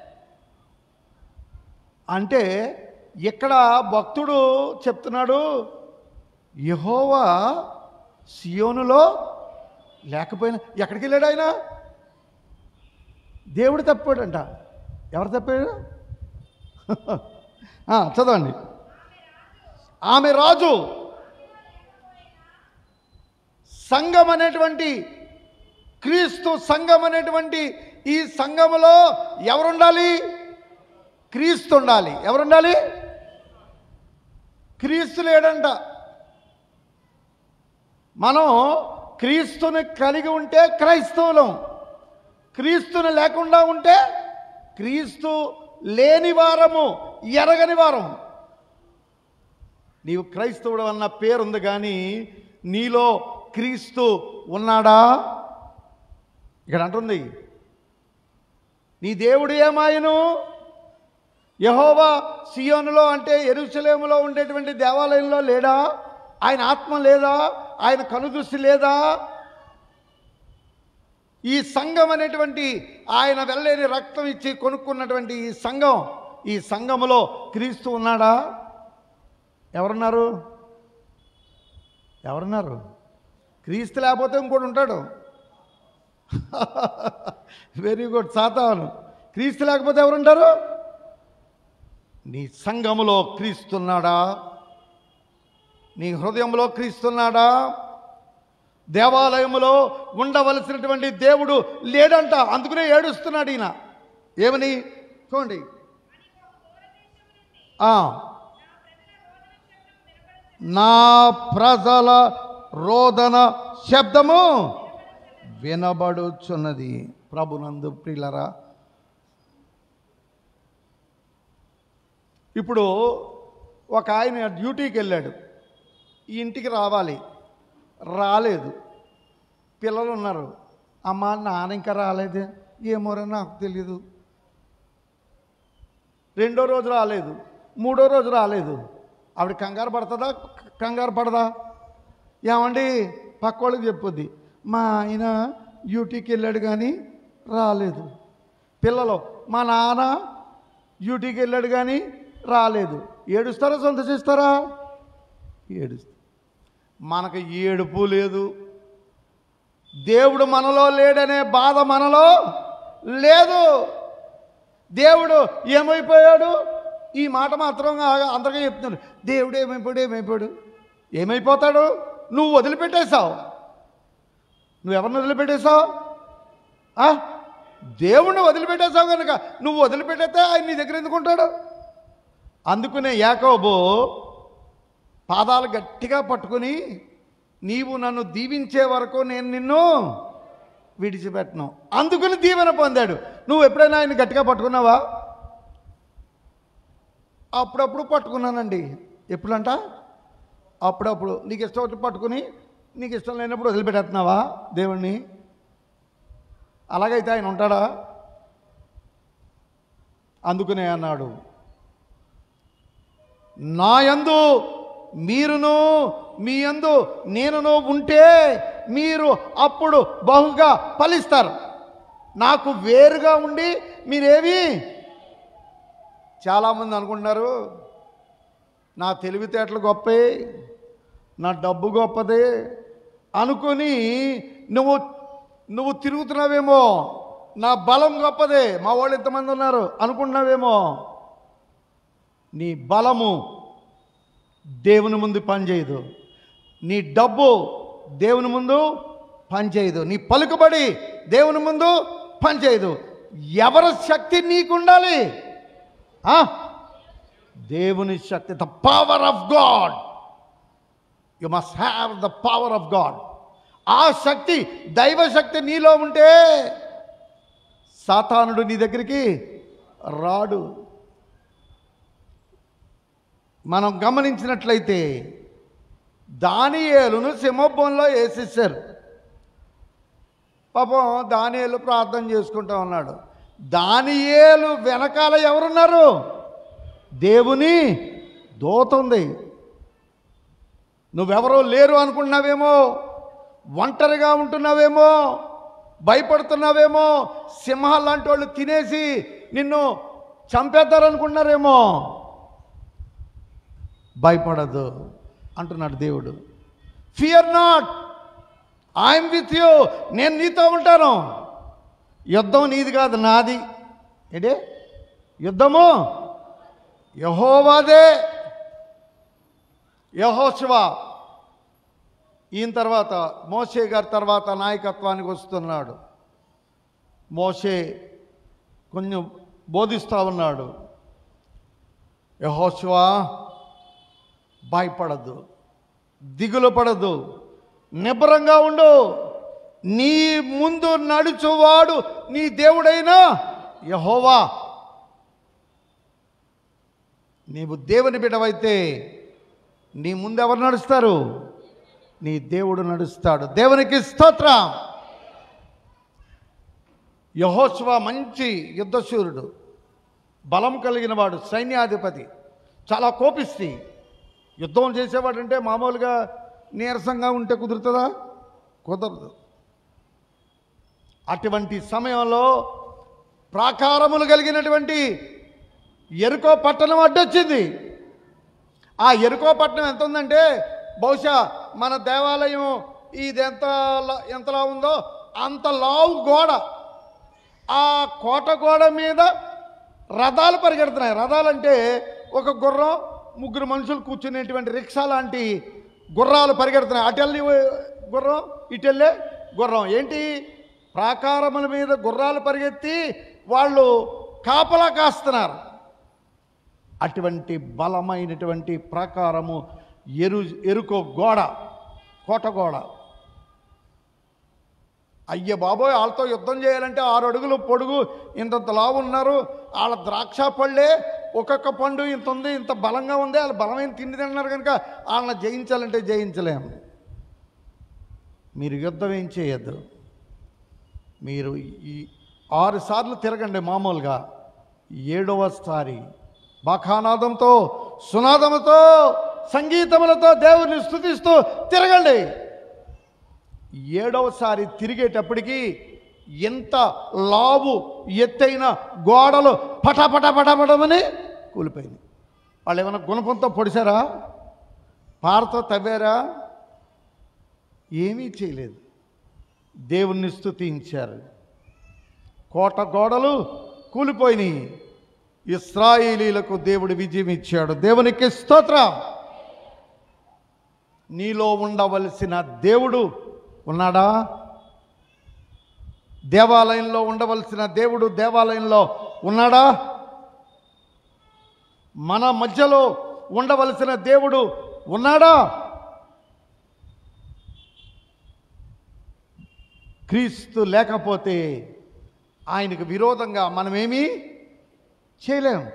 అంటే ఇక్కడ భక్తుడు చెప్తున్నాడు యహోవా సియోనులో లేకపోయినా ఎక్కడికి వెళ్ళాడు ఆయన దేవుడు తప్పాడంట ఎవరు తప్పాడు ఆ, చదవండి ఆమె రాజు సంఘం అనేటువంటి క్రీస్తు సంఘం అనేటువంటి ఈ సంఘములో ఎవరుండాలి క్రీస్తు ఉండాలి ఎవరుండాలి క్రీస్తు లేడంట మనం క్రీస్తుని కలిగి ఉంటే క్రైస్తవులం క్రీస్తుని లేకుండా ఉంటే క్రీస్తు లేని వారము ఎరగని వారం నీవు క్రైస్తవుడు అన్న పేరుంది కానీ నీలో క్రీస్తు ఉన్నాడా ఇక్కడ అంటుంది నీ దేవుడు ఏమాయను యహోవా సియోనులో అంటే ఎరుసలేములో ఉండేటువంటి దేవాలయంలో లేడా ఆయన ఆత్మ లేదా ఆయన కనుదృష్టి లేదా ఈ సంఘం అనేటువంటి ఆయన వెళ్ళలేని రక్తం ఇచ్చి కొనుక్కున్నటువంటి ఈ సంఘం ఈ సంఘములో క్రీస్తు ఉన్నాడా ఎవరున్నారు ఎవరున్నారు క్రీస్తు లేకపోతే ఇంకోటి ఉంటాడు వెరీ గుడ్ సాతాను క్రీస్తు లేకపోతే ఎవరుంటారు నీ సంఘములో క్రీస్తున్నాడా నీ హృదయంలో క్రీస్తున్నాడా దేవాలయములో ఉండవలసినటువంటి దేవుడు లేడంట అందుకనే ఏడుస్తున్నాడు ఈయన ఏమని చూడండి ఆ. నా ప్రజల రోదన శబ్దము వినబడుచున్నది ప్రభునందు ప్రిలరా ఇప్పుడు ఒక ఆయన డ్యూటీకి వెళ్ళాడు ఈ ఇంటికి రావాలి రాలేదు పిల్లలు ఉన్నారు అమ్మ నాన్న ఇంకా రాలేదే ఏమోరా నాకు తెలియదు రెండో రోజు రాలేదు మూడో రోజు రాలేదు ఆవిడ కంగారు పడుతుందా కంగారు పడదా ఏమండి పక్క వాళ్ళకి చెప్పుద్ది మా ఆయన డ్యూటీకి వెళ్ళాడు కానీ రాలేదు పిల్లలు మా నాన్న డ్యూటీకి వెళ్ళాడు కానీ రాలేదు ఏడుస్తారా సంతోషిస్తారా ఏడుస్తారు మనకు ఏడుపు లేదు దేవుడు మనలో లేడనే బాధ మనలో లేదు దేవుడు ఏమైపోయాడు ఈ మాట మాత్రం ఆ- అందరికీ చెప్తున్నాడు దేవుడు ఏమైపోయాడు ఏమైపోయాడు ఏమైపోతాడు నువ్వు వదిలిపెట్టేశావు నువ్వెవరిని వదిలిపెట్టేశావు ఆ? దేవుణ్ణి వదిలిపెట్టేశావు కనుక నువ్వు వదిలిపెట్టేస్తే ఆయన నీ దగ్గర ఎందుకుంటాడు అందుకునే యాకోబు పాదాలు గట్టిగా పట్టుకుని నీవు నన్ను దీవించే వరకు నేను నిన్ను విడిచిపెట్టను అందుకుని దీవెన పొందాడు నువ్వు ఎప్పుడైనా ఆయన గట్టిగా పట్టుకున్నావా అప్పుడప్పుడు పట్టుకున్నానండి ఎప్పుడంట అప్పుడప్పుడు నీకు ఇష్టం వచ్చి పట్టుకుని నీకు ఇష్టం లేనప్పుడు వదిలిపెట్టేస్తున్నావా దేవుణ్ణి అలాగైతే ఆయన ఉంటాడా అందుకునే అన్నాడు నా యందు మీరును మీ యందు నేనును ఉంటే మీరు అప్పుడు బహుగా ఫలిస్తారు నాకు వేరుగా ఉండి మీరేమి చాలామంది అనుకుంటున్నారు నా తెలివితేటలు గొప్పే నా డబ్బు గొప్పదే అనుకొని నువ్వు నువ్వు తిరుగుతున్నావేమో నా బలం గొప్పదే మా వాళ్ళు ఎంతమంది ఉన్నారు అనుకుంటున్నావేమో నీ బలము దేవుని ముందు పనిచేయదు నీ డబ్బు దేవుని ముందు పనిచేయదు నీ పలుకుబడి దేవుని ముందు పనిచేయదు ఎవరి శక్తి నీకుండాలి ఆ? దేవుని శక్తి the power of God you must have the power of God ఆ శక్తి దైవ శక్తి నీలో ఉంటే సాతానుడు నీ దగ్గరికి రాడు మనం గమనించినట్లయితే దానియేలును సింహభంలో వేసేసారు పాపం దానియేలు ప్రార్థన చేసుకుంటా ఉన్నాడు దానియేలు వెనకాల ఎవరున్నారు దేవుని దోత ఉంది నువ్వెవరో లేరు అనుకుంటున్నావేమో ఒంటరిగా ఉంటున్నావేమో భయపడుతున్నావేమో సింహాలు లాంటి వాళ్ళు తినేసి నిన్ను చంపేద్దారనుకుంటున్నారేమో భయపడదు అంటున్నాడు దేవుడు fear not I'm with you నేను నీతో ఉంటాను యుద్ధం నీది కాదు నాది ఏంటి యుద్ధము యహోవాదే యహోశివ ఈయన తర్వాత మోషే గారి తర్వాత నాయకత్వానికి వస్తున్నాడు మోషే కొంచెం బోధిస్తూ ఉన్నాడు యహోశివ భయపడద్దు దిగులు పడద్దు నిబ్బరంగా ఉండు నీ ముందు నడుచువాడు నీ దేవుడైన యహోవా నీవు దేవుని బిడవైతే నీ ముందు ఎవరు నడుస్తారు నీ దేవుడు నడుస్తాడు దేవునికి స్తోత్రం యహోశివ మంచి యుద్ధశూరుడు బలం కలిగిన వాడు సైన్యాధిపతి చాలా కోపిస్తి యుద్ధం చేసేవాడంటే మామూలుగా నీరసంగా ఉంటే కుదురుతుందా కుదరదు అటువంటి సమయంలో ప్రాకారములు కలిగినటువంటి ఎరుకో పట్టణం అడ్డొచ్చింది ఆ ఎరుకో పట్టణం ఎంత ఉందంటే బహుశా మన దేవాలయం ఇది ఎంత లా- ఎంతలా ఉందో అంత లావు గోడ ఆ కోట గోడ మీద రథాలు పరిగెడుతున్నాయి రథాలంటే ఒక గుర్రం ముగ్గురు మనుషులు కూర్చునేటువంటి రిక్షా లాంటి గుర్రాలు పరిగెడుతున్నాయి అటెల్లి గుర్రం ఇటెళ్ళే గుర్రం ఏంటి ప్రాకారముల మీద గుర్రాలు పరిగెత్తి వాళ్ళు కాపలా కాస్తున్నారు అటువంటి బలమైనటువంటి ప్రాకారము ఎరు ఎరుకో గోడ కోట గోడ అయ్య బాబోయ్ వాళ్ళతో యుద్ధం చేయాలంటే ఆరు అడుగులు పొడుగు ఇంతంత లావు ఉన్నారు వాళ్ళ ద్రాక్ష పళ్ళే ఒక్కొక్క పండు ఇంత ఉంది ఇంత బలంగా ఉంది వాళ్ళు బలమైన తిండి తింటున్నారు కనుక వాళ్ళని జయించాలంటే జయించలేము మీరు యుద్ధం ఏం చేయొద్దు మీరు ఈ ఆరు సార్లు తిరగండి మామూలుగా ఏడవసారి బాఖానాదంతో సునాదముతో సంగీతములతో దేవుని స్థుతిస్తూ తిరగండి ఏడవసారి తిరిగేటప్పటికి ఎంత లావు ఎత్తైన గోడలు పటపట పటపటమని కూలిపోయింది వాళ్ళు ఏమైనా గుణపంతో పొడిచారా పారతో తవ్వారా ఏమీ చేయలేదు దేవుణ్ణి స్తుతించారు కోట గోడలు కూలిపోయినాయి ఇస్రాయేలీలకు దేవుడు విజయం ఇచ్చాడు దేవునికి స్తోత్రం నీలో ఉండవలసిన దేవుడు ఉన్నాడా దేవాలయంలో ఉండవలసిన దేవుడు దేవాలయంలో ఉన్నాడా మన మధ్యలో ఉండవలసిన దేవుడు ఉన్నాడా క్రీస్తు లేకపోతే ఆయనకు విరోధంగా మనమేమీ చేయలేం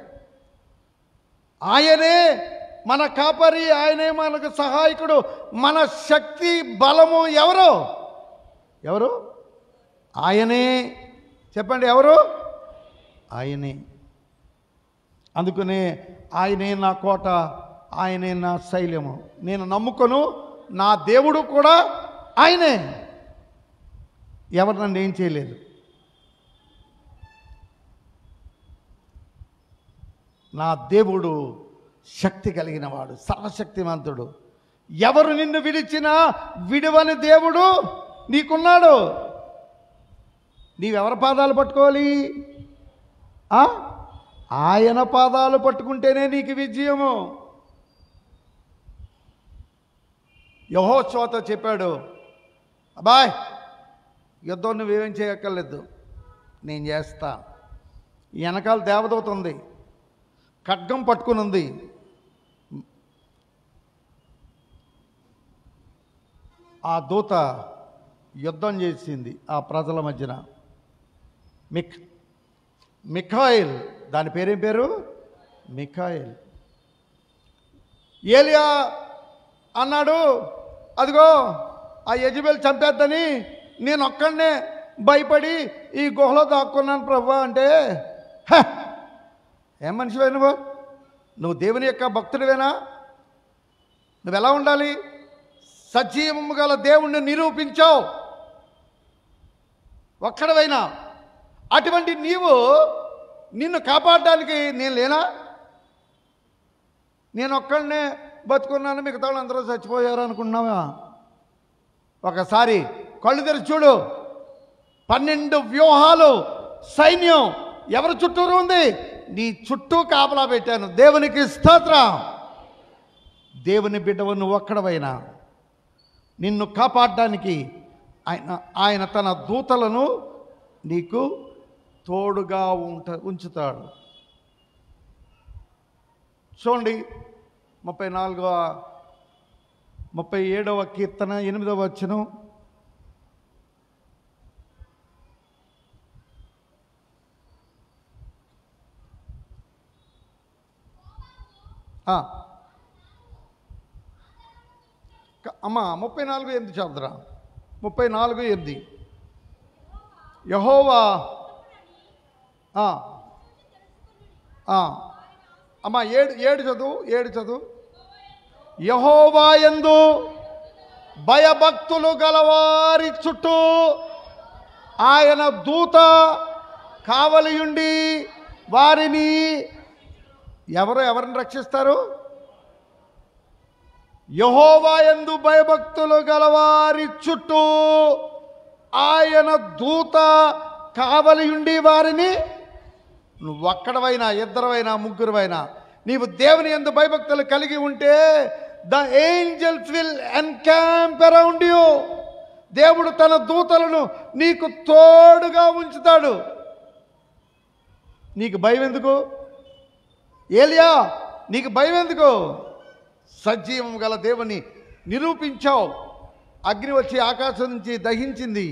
ఆయనే మన కాపరి ఆయనే మనకు సహాయకుడు మన శక్తి బలము ఎవరు ఎవరు ఆయనే చెప్పండి ఎవరు ఆయనే అందుకనే ఆయనే నా కోట ఆయనే నా శైలము నేను నమ్ముకొను నా దేవుడు కూడా ఆయనే ఎవరు నన్ను ఏం చేయలేదు నా దేవుడు శక్తి కలిగిన వాడు సర్వశక్తిమంతుడు ఎవరు నిన్ను విడిచినా విడువని దేవుడు నీకున్నాడు నీవెవరి పాదాలు పట్టుకోవాలి ఆ? ఆయన పాదాలు పట్టుకుంటేనే నీకు విజయము యహోశ్వత చెప్పాడు అబ్బాయ్ యుద్ధం నువ్వేం చేయక్కర్లేదు నేను చేస్తా ఈ వెనకాల దేవదూత ఉంది ఖడ్గం పట్టుకుని ఉంది ఆ దూత యుద్ధం చేసింది ఆ ప్రజల మధ్యన మిక్ మిఖాయిల్ దాని పేరేం పేరు మిఖాయిల్ ఏలియా అన్నాడు అదిగో ఆ యజబెల్ చంపేద్దని నేను ఒక్కడనే భయపడి ఈ గుహలో దాక్కున్నాను ప్రభు అంటే "హ! ఏం మనిషివే నువ్వు నువ్వు దేవుని యొక్క భక్తుడివేనా నువ్వు ఎలా ఉండాలి సజీవము గల దేవుణ్ణి నిరూపించావు ఒక్కడవైనా అటువంటి నీవు నిన్ను కాపాడడానికి నేను లేనా నేను ఒక్కడనే బతుకున్నాను మిగతా వాళ్ళు అందరూ చచ్చిపోయారు అనుకున్నావా ఒకసారి కళ్ళు తెరిచి చూడు పన్నెండు వ్యూహాలు సైన్యం ఎవరి చుట్టూరు ఉంది నీ చుట్టూ కాపలా పెట్టాను దేవునికి స్తోత్రం దేవుని బిడ్డవు నువ్వు ఒక్కడవైనా నిన్ను కాపాడడానికి ఆయన ఆయన తన దూతలను నీకు తోడుగా ఉంట ఉంచుతాడు చూడండి ముప్పై నాలుగవ ముప్పై ఏడవ కీర్తన ఎనిమిదవ వచనం ఆ. క- అమ్మా ముప్పై నాలుగు ఎనిమిది చదువురా ముప్పై నాలుగు ఎనిమిది యహోవా ఆ. ఆ. అమ్మా ఏడు ఏడు చదువు ఏడు చదువు యహోవా యందు భయభక్తులు గలవారి చుట్టూ ఆయన దూత కావలియుండి వారిని ఎవరు ఎవరిని రక్షిస్తారు యహోవాయందు భయభక్తులు గలవారి చుట్టూ ఆయన దూత కావలియుండి వారిని నువ్వు ఒక్కడవైనా ఇద్దరవైనా ముగ్గురువైనా నీవు దేవుని ఎందు భయభక్తులు కలిగి ఉంటే the angels will encamp around you దేవుడు తన దూతలను నీకు తోడుగా ఉంచుతాడు నీకు భయం ఎందుకు ఏలియా నీకు భయం ఎందుకు సజీవం గల దేవుని నిరూపించావు అగ్ని వచ్చి ఆకాశం నుంచి దహించింది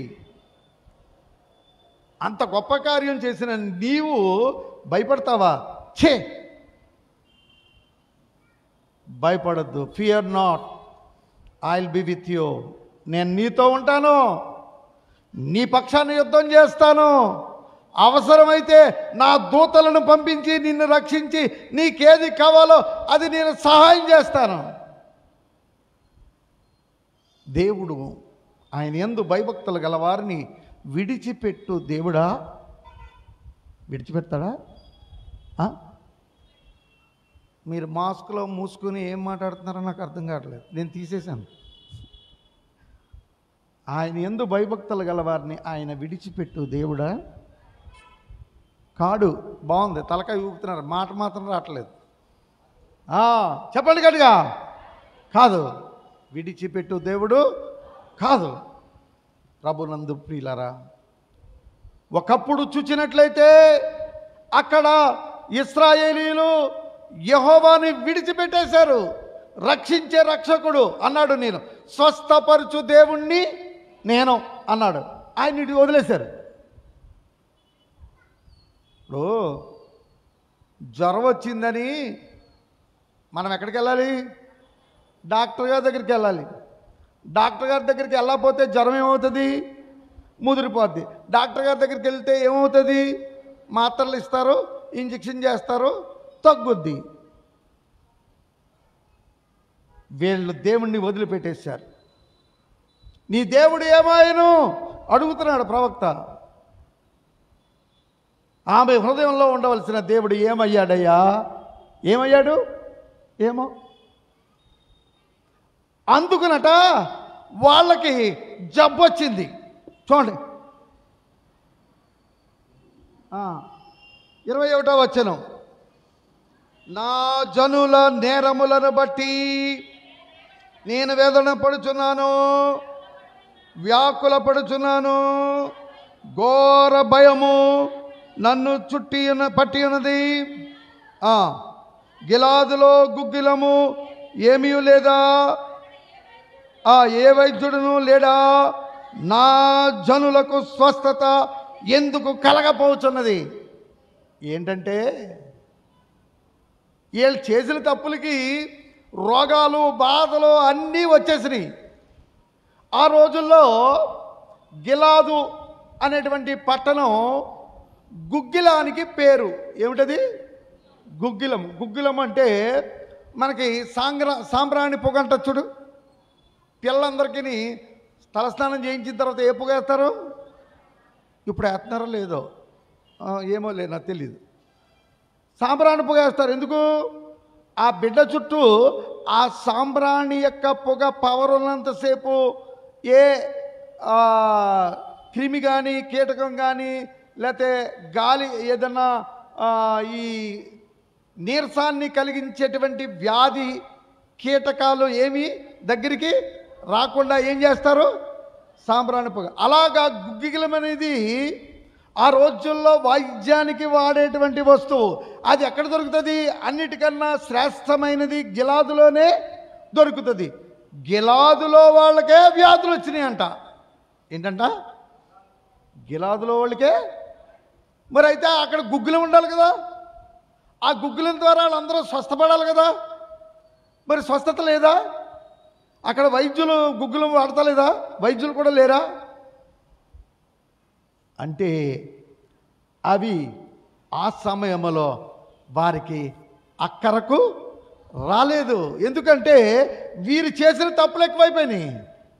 అంత గొప్ప కార్యం చేసిన నీవు భయపడతావా ఛే భయపడద్దు fear not I will be with you నేను నీతో ఉంటాను నీ పక్షాన్ని యుద్ధం చేస్తాను అవసరమైతే నా దూతలను పంపించి నిన్ను రక్షించి నీకేది కావాలో అది నేను సహాయం చేస్తాను దేవుడు ఆయన ఎందు భయభక్తులు గల వారిని విడిచిపెట్టు దేవుడా విడిచిపెడతాడా ఆ? మీరు మాస్క్లో మూసుకుని ఏం మాట్లాడుతున్నారో నాకు అర్థం కావట్లేదు నేను తీసేశాను ఆయన ఎందు భయభక్తులు గల వారిని ఆయన విడిచిపెట్టు దేవుడా కాడు బాగుంది తలకాయ ఊపుతున్నారు మాట మాత్రం రావట్లేదు ఆ, చెప్పండి గట్టిగా కాదు విడిచిపెట్టు దేవుడు కాదు ప్రభునందు ప్రియులరా ఒకప్పుడు చూచినట్లయితే అక్కడ ఇస్రాయేలీలు యహోవాని విడిచిపెట్టేశారు రక్షించే రక్షకుడు అన్నాడు నేను స్వస్థపరచు దేవుణ్ణి నేను అన్నాడు ఆయన ఇటు వదిలేశారు ఇప్పుడు జ్వరం వచ్చిందని మనం ఎక్కడికి వెళ్ళాలి డాక్టర్ గారి దగ్గరికి వెళ్ళాలి డాక్టర్ గారి దగ్గరికి వెళ్ళకపోతే జ్వరం ఏమవుతుంది ముదిరిపోద్ది డాక్టర్ గారి దగ్గరికి వెళ్తే ఏమవుతుంది మాత్రలు ఇస్తారు ఇంజెక్షన్ చేస్తారు తగ్గుద్ది వీళ్ళు దేవుణ్ణి వదిలిపెట్టేశారు నీ దేవుడు ఏమాయను అడుగుతున్నాడు ప్రవక్త ఆమె హృదయంలో ఉండవలసిన దేవుడు ఏమయ్యాడయ్యా ఏమయ్యాడు ఏమో అందుకునట వాళ్ళకి జబ్బు వచ్చింది చూడండి ఆ, ఇరవై ఒకటో వచ్చను నా జనుల నేరములను బట్టి నేను వేదన పడుచున్నాను వ్యాకుల పడుచున్నాను ఘోర భయము నన్ను చుట్టి ఉన్న పట్టి ఉన్నది ఆ, గిలాదులో గుగ్గిలము ఏమీ లేదా ఆ ఏ వైద్యుడును లేడా నా జనులకు స్వస్థత ఎందుకు కలగపోతున్నది ఏంటంటే వీళ్ళు చేసిన తప్పులకి రోగాలు బాధలు అన్నీ వచ్చేసినాయి ఆ రోజుల్లో గిలాదు అనేటువంటి పట్టణం గుగ్గిలానికి పేరు ఏమిటది గుగ్గిలం గుగ్గిలం అంటే మనకి సాంగ్ర సాంబ్రాణి పొగంట చూడు పిల్లలందరికీ తలస్నానం చేయించిన తర్వాత ఏ పొగ వేస్తారు ఇప్పుడు వేస్తున్నారో లేదో ఆ, ఏమో లేదు నాకు తెలియదు సాంబ్రాణి పొగ వేస్తారు ఎందుకు ఆ బిడ్డ చుట్టూ ఆ సాంబ్రాణి యొక్క పొగ పవర్ ఉన్నంతసేపు ఏ ఆ, క్రిమి కానీ కీటకం కానీ లేకపోతే గాలి ఏదన్నా ఆ, ఈ నీరసాన్ని కలిగించేటువంటి వ్యాధి కీటకాలు ఏమి దగ్గరికి రాకుండా ఏం చేస్తారు సాంబ్రాణి పొగ అలాగా గుగ్గిలం అనేది ఆ రోజుల్లో వాయిద్యానికి వాడేటువంటి వస్తువు అది ఎక్కడ దొరుకుతుంది అన్నిటికన్నా శ్రేష్టమైనది గిలాదులోనే దొరుకుతుంది గిలాదులో వాళ్ళకే వ్యాధులు వచ్చినాయంట ఏంటంట గిలాదులో వాళ్ళకే మరి అయితే అక్కడ గుగ్గులం ఉండాలి కదా ఆ గుగ్గులం ద్వారా వాళ్ళందరూ స్వస్థపడాలి కదా మరి స్వస్థత లేదా అక్కడ వైద్యులు గుగ్గులు వాడతలేదా వైద్యులు కూడా లేరా అంటే అవి ఆ సమయంలో వారికి అక్కరకు రాలేదు ఎందుకంటే వీరు చేసిన తప్పులు ఎక్కువైపోయినాయి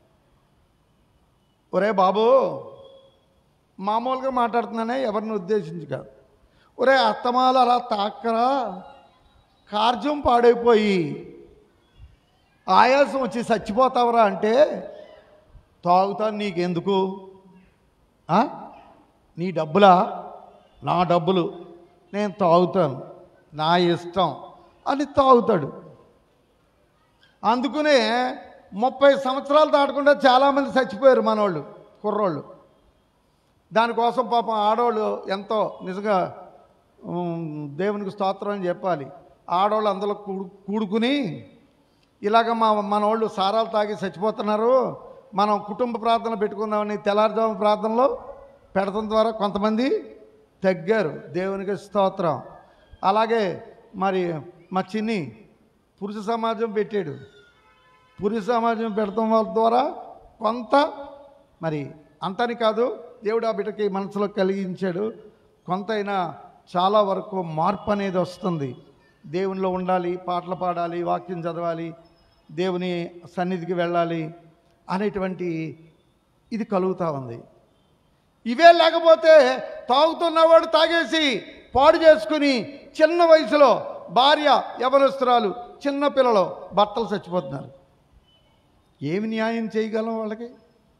ఒరే బాబు మామూలుగా మాట్లాడుతున్నానే ఎవరిని ఉద్దేశించి కాదు ఒరే అత్తమాలు అలా తాక్కరా కార్జం పాడైపోయి ఆయాసం వచ్చి చచ్చిపోతావరా అంటే తాగుతాను నీకెందుకు ఆ? నీ డబ్బులా నా డబ్బులు నేను తాగుతాను నా ఇష్టం అని తాగుతాడు అందుకునే ముప్పై సంవత్సరాలు దాటకుండా చాలామంది చచ్చిపోయారు మనోళ్ళు కుర్రోళ్ళు దానికోసం పాపం ఆడవాళ్ళు ఎంతో నిజంగా ఉమ్, దేవునికి స్తోత్రం అని చెప్పాలి ఆడవాళ్ళు అందులో కూడు కూడుకుని ఇలాగ మా మనోళ్ళు సారాలు తాగి చచ్చిపోతున్నారు మనం కుటుంబ ప్రార్థన పెట్టుకుందామని తెల్లారుజాము ప్రార్థనలో పెడతం ద్వారా కొంతమంది తగ్గారు దేవునికి స్తోత్రం అలాగే మరి మా చిన్ని పురుష సమాజం పెట్టాడు పురుష సమాజం పెడతాం వాళ్ళ ద్వారా కొంత మరి అంతని కాదు దేవుడు ఆ బిడ్డకి మనసులో కలిగించాడు కొంతైనా చాలా వరకు మార్పు అనేది వస్తుంది దేవునిలో ఉండాలి పాటలు పాడాలి వాక్యం చదవాలి దేవుని సన్నిధికి వెళ్ళాలి అనేటువంటి ఇది కలుగుతూ ఉంది ఇవే లేకపోతే తాగుతున్నవాడు తాగేసి పాడు చేసుకుని చిన్న వయసులో భార్య యవనస్తురాలు చిన్న పిల్లలు భర్తలు చచ్చిపోతున్నారు ఏమి న్యాయం చేయగలం వాళ్ళకి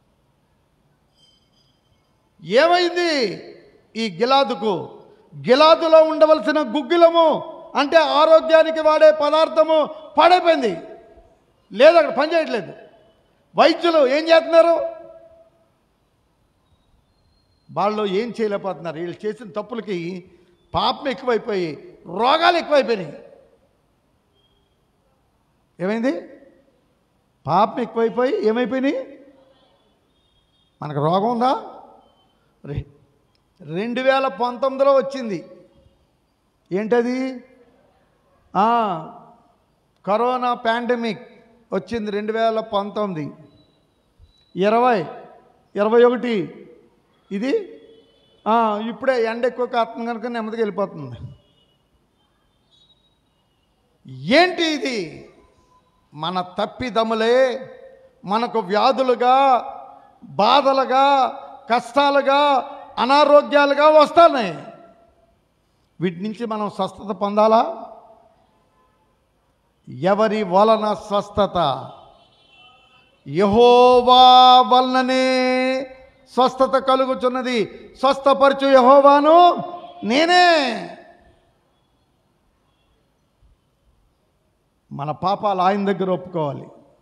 ఏమైంది ఈ గిలాదుకు గిలాదులో ఉండవలసిన గుగ్గిలము అంటే ఆరోగ్యానికి వాడే పదార్థము పాడైపోయింది లేదు అక్కడ పని చేయట్లేదు వైద్యులు ఏం చేస్తున్నారు వాళ్ళు ఏం చేయలేకపోతున్నారు వీళ్ళు చేసిన తప్పులకి పాపం ఎక్కువైపోయి రోగాలు ఎక్కువైపోయినాయి ఏమైంది పాపం ఎక్కువైపోయి ఏమైపోయినాయి మనకు రోగం ఉందా రె- రెండు వేల పంతొమ్మిదిలో వచ్చింది ఏంటది ఆ, కరోనా పాండమిక్ వచ్చింది రెండు వేల పంతొమ్మిది ఇరవై ఇరవై ఒకటి ఇది ఆ, ఇప్పుడే ఎండ ఎక్కువ కాస్తుంది కనుక నెమ్మదిగా వెళ్ళిపోతుంది ఏంటి ఇది మన తప్పిదములే మనకు వ్యాధులుగా బాధలుగా కష్టాలుగా అనారోగ్యాలుగా వస్తున్నాయి వీటి నుంచి మనం స్వస్థత పొందాలా ఎవరి వలన స్వస్థత యహోవా వలననే స్వస్థత కలుగుచున్నది స్వస్థపరచు యహోవాను నేనే మన పాపాలు ఆయన దగ్గర ఒప్పుకోవాలి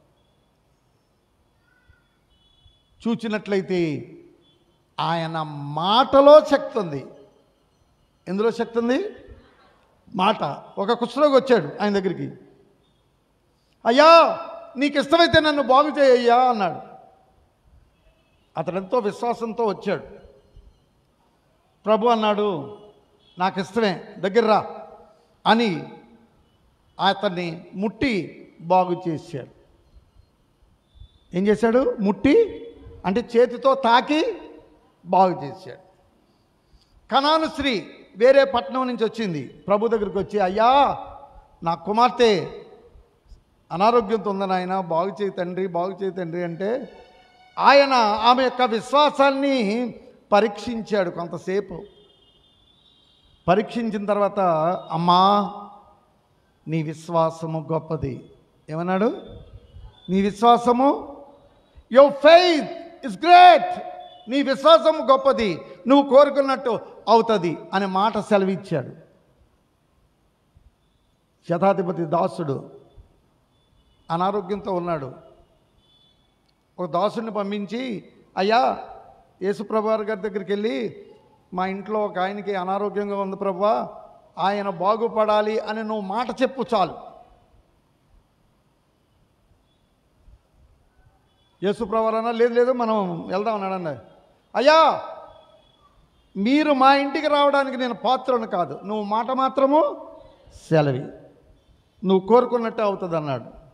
చూచినట్లయితే ఆయన మాటలో శక్తి ఉంది ఎందులో శక్తి ఉంది మాట ఒక కుష్ఠరోగి వచ్చాడు ఆయన దగ్గరికి అయ్యా నీకు ఇష్టమైతే నన్ను బాగు చేయ్యా అన్నాడు అతడు ఎంతో విశ్వాసంతో వచ్చాడు ప్రభు అన్నాడు నాకు ఇష్టమే దగ్గర రా అని అతన్ని ముట్టి బాగు చేశాడు ఏం చేశాడు ముట్టి అంటే చేతితో తాకి బాగు చేశాడు కనాను స్త్రీ వేరే పట్టణం నుంచి వచ్చింది ప్రభు దగ్గరికి వచ్చి అయ్యా నా కుమార్తె అనారోగ్యంతో ఉందని ఆయన బాగు చేయి తండ్రి బాగు చేయి తండ్రి అంటే ఆయన ఆమె యొక్క విశ్వాసాన్ని పరీక్షించాడు కొంతసేపు పరీక్షించిన తర్వాత అమ్మా నీ విశ్వాసము గొప్పది ఏమన్నాడు నీ విశ్వాసము యువర్ ఫెయిత్ ఇస్ గ్రేట్ నీ విశ్వాసము గొప్పది నువ్వు కోరుకున్నట్టు అవుతుంది అనే మాట సెలవిచ్చాడు శతాధిపతి దాసుడు అనారోగ్యంతో ఉన్నాడు ఒక దాసుడిని పంపించి అయ్యా యేసుప్రభు గారి దగ్గరికి వెళ్ళి మా ఇంట్లో ఒక ఆయనకి అనారోగ్యంగా ఉంది ప్రభా ఆయన బాగుపడాలి అని నువ్వు మాట చెప్పు చాలు యేసుప్రభు లేదు లేదు మనం వెళ్దాం అన్నాడన్న అయ్యా మీరు మా ఇంటికి రావడానికి నేను పాత్రను కాదు నువ్వు మాట మాత్రము సెలవి నువ్వు కోరుకున్నట్టే అవుతుంది అన్నాడు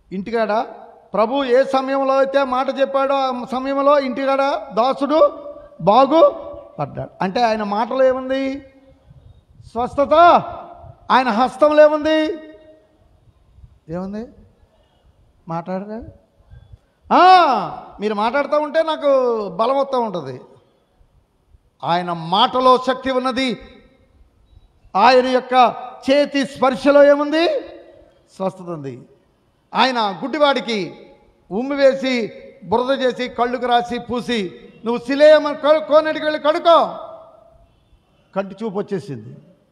ఇంటికాడ ప్రభు ఏ సమయంలో అయితే మాట చెప్పాడో ఆ సమయంలో ఇంటికాడ దాసుడు బాగు పడ్డాడు అంటే ఆయన మాటలో ఏముంది స్వస్థత ఆయన హస్తంలో ఏముంది ఏముంది మాట్లాడగా ఆ, మీరు మాట్లాడుతూ ఉంటే నాకు బలం వస్తూ ఉంటుంది ఆయన మాటలో శక్తి ఉన్నది ఆయన యొక్క చేతి స్పర్శలో ఏముంది స్వస్థత ఉంది ఆయన గుడ్డివాడికి ఉమ్మి వేసి బురద చేసి కళ్ళుకు రాసి పూసి నువ్వు సిలేయమ కోనటికి వెళ్ళి కడుకో కంటి చూపు వచ్చేసింది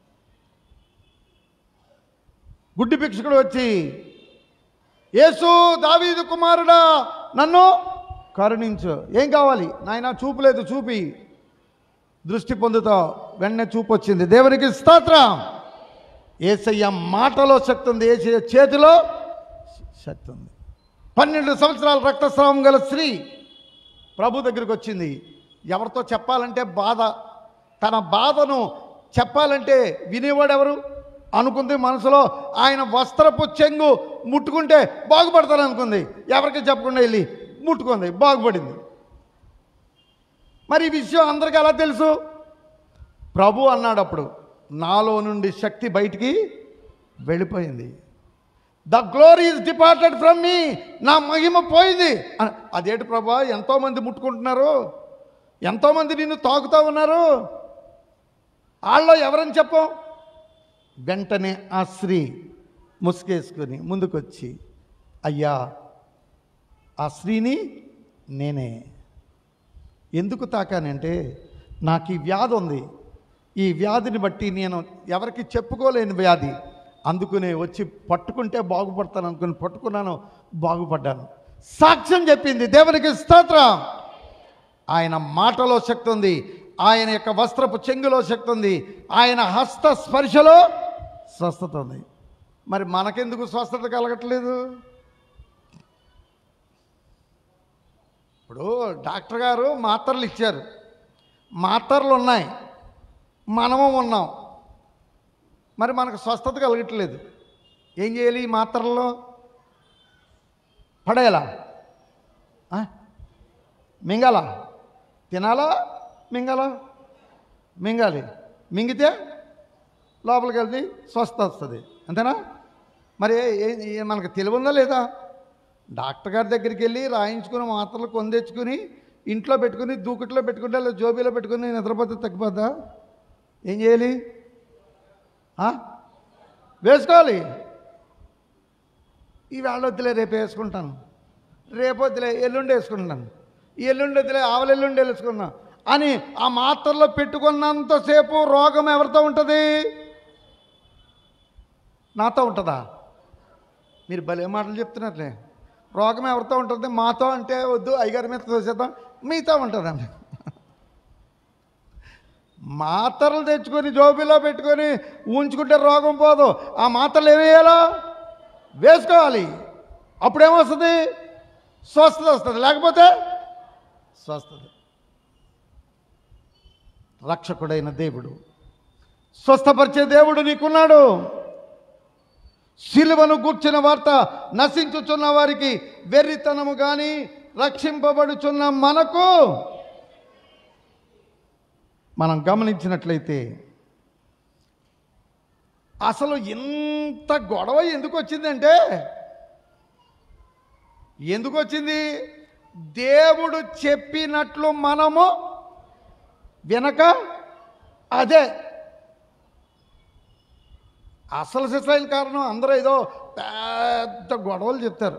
గుడ్డి భిక్షకుడు వచ్చి యేసు దావీదు కుమారుడా నన్ను కరుణించు ఏం కావాలి నాయన చూపు లేదు చూపి దృష్టి పొందుతావు వెంటనే చూపు వచ్చింది దేవునికి స్తోత్రం ఏసయ్య మాటలో శక్తి ఉంది ఏసయ్య చేతిలో శక్తి ఉంది పన్నెండు సంవత్సరాల రక్తస్రావం గల స్త్రీ ప్రభు దగ్గరికి వచ్చింది ఎవరితో చెప్పాలంటే బాధ తన బాధను చెప్పాలంటే వినేవాడు ఎవరు అనుకుంది మనసులో ఆయన వస్త్రపు చెంగు ముట్టుకుంటే బాగుపడతాను అనుకుంది ఎవరికి చెప్పకుండా వెళ్ళి ముట్టుకుంది బాగుపడింది మరి ఈ విషయం అందరికీ ఎలా తెలుసు ప్రభు అన్నాడు అప్పుడు నాలో నుండి శక్తి బయటికి వెళ్ళిపోయింది the glory is departed from me నా మహిమ పోయింది అన- అదేంటి ప్రభా ఎంతోమంది ముట్టుకుంటున్నారు ఎంతోమంది నిన్ను తాకుతూ ఉన్నారు వాళ్ళలో ఎవరని చెప్పం వెంటనే ఆ స్త్రీ ముసుగేసుకొని ముందుకొచ్చి అయ్యా ఆ స్త్రీని నేనే ఎందుకు తాకానంటే నాకు ఈ వ్యాధి ఉంది ఈ వ్యాధిని బట్టి నేను ఎవరికి చెప్పుకోలేని వ్యాధి అందుకునే వచ్చి పట్టుకుంటే బాగుపడతాను అనుకుని పట్టుకున్నాను బాగుపడ్డాను సాక్ష్యం చెప్పింది దేవునికి స్తోత్రం ఆయన మాటలో శక్తి ఉంది ఆయన యొక్క వస్త్రపు చెంగులో శక్తి ఉంది ఆయన హస్త స్పర్శలో స్వస్థత ఉంది మరి మనకెందుకు స్వస్థత కలగట్లేదు ఇప్పుడు డాక్టర్ గారు మాత్రలు ఇచ్చారు మాత్రలు ఉన్నాయి మనము ఉన్నాం మరి మనకు స్వస్థత కలగట్లేదు ఏం చేయాలి ఈ మాత్రల్లో పడేయాలా ఆ? మింగాలా తినాలా మింగాలా మింగాలి మింగితే లోపలికి వెళ్తే స్వస్థ వస్తుంది అంతేనా మరి ఏ- ఏ- మనకు తెలివి ఉందా లేదా డాక్టర్ గారి దగ్గరికి వెళ్ళి రాయించుకుని మాత్రలు కొందెచ్చుకుని ఇంట్లో పెట్టుకుని దూకుట్లో పెట్టుకుంటే లేదా జోబీలో పెట్టుకుని నిద్రపోతే తగ్గిపోద్దా ఏం చేయాలి ఆ? వేసుకోవాలి ఈవేళ వద్దులే రేపు వేసుకుంటాను రేపు వద్దులే ఎల్లుండి వేసుకుంటాను ఈ ఎల్లుండి వద్దులే ఆవలెల్లుండి వేసుకున్నాను అని ఆ మాత్రలో పెట్టుకున్నంతసేపు రోగం ఎవరితో ఉంటుంది నాతో ఉంటుందా మీరు భలే మాటలు చెప్తున్నట్లే రోగం ఎవరితో ఉంటుంది మాతో అంటే వద్దు అయ్యగారి మీద తోసేద్దాం మీతో ఉంటుందండి మాత్రలు తెచ్చుకొని జోబీలో పెట్టుకొని ఉంచుకుంటే రోగం పోదు ఆ మాత్రలు ఏమేయాలో వేసుకోవాలి అప్పుడేమొస్తుంది స్వస్థత వస్తుంది లేకపోతే స్వస్థత రక్షకుడైన దేవుడు స్వస్థపరిచే దేవుడు నీకున్నాడు సిలువను కూర్చిన వార్త నశించుచున్న వారికి వెర్రితనము కానీ రక్షింపబడుచున్న మనకు మనం గమనించినట్లయితే అసలు ఇంత గొడవ ఎందుకు వచ్చిందంటే ఎందుకు వచ్చింది దేవుడు చెప్పినట్లు మనము వినక అదే అసలు సిసలైన కారణం అందరూ ఏదో పెద్ద గొడవలు చెప్తారు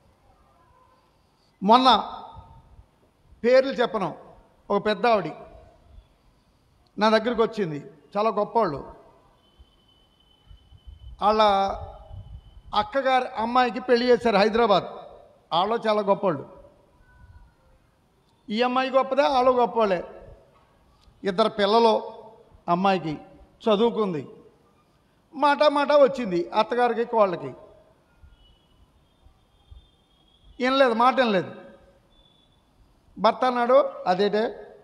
మొన్న పేర్లు చెప్పను ఒక పెద్ద ఆవిడ నా దగ్గరికి వచ్చింది చాలా గొప్పవాళ్ళు వాళ్ళ అక్కగారి అమ్మాయికి పెళ్లి చేశారు హైదరాబాద్ వాళ్ళు చాలా గొప్పవాళ్ళు ఈ అమ్మాయి గొప్పదే వాళ్ళు గొప్పవాళ్ళే ఇద్దరు పిల్లలు అమ్మాయికి చదువుకుంది మాట మాట వచ్చింది అత్తగారికి కోళ్ళకి వినలేదు మాట వినలేదు భర్త అన్నాడు అదేటే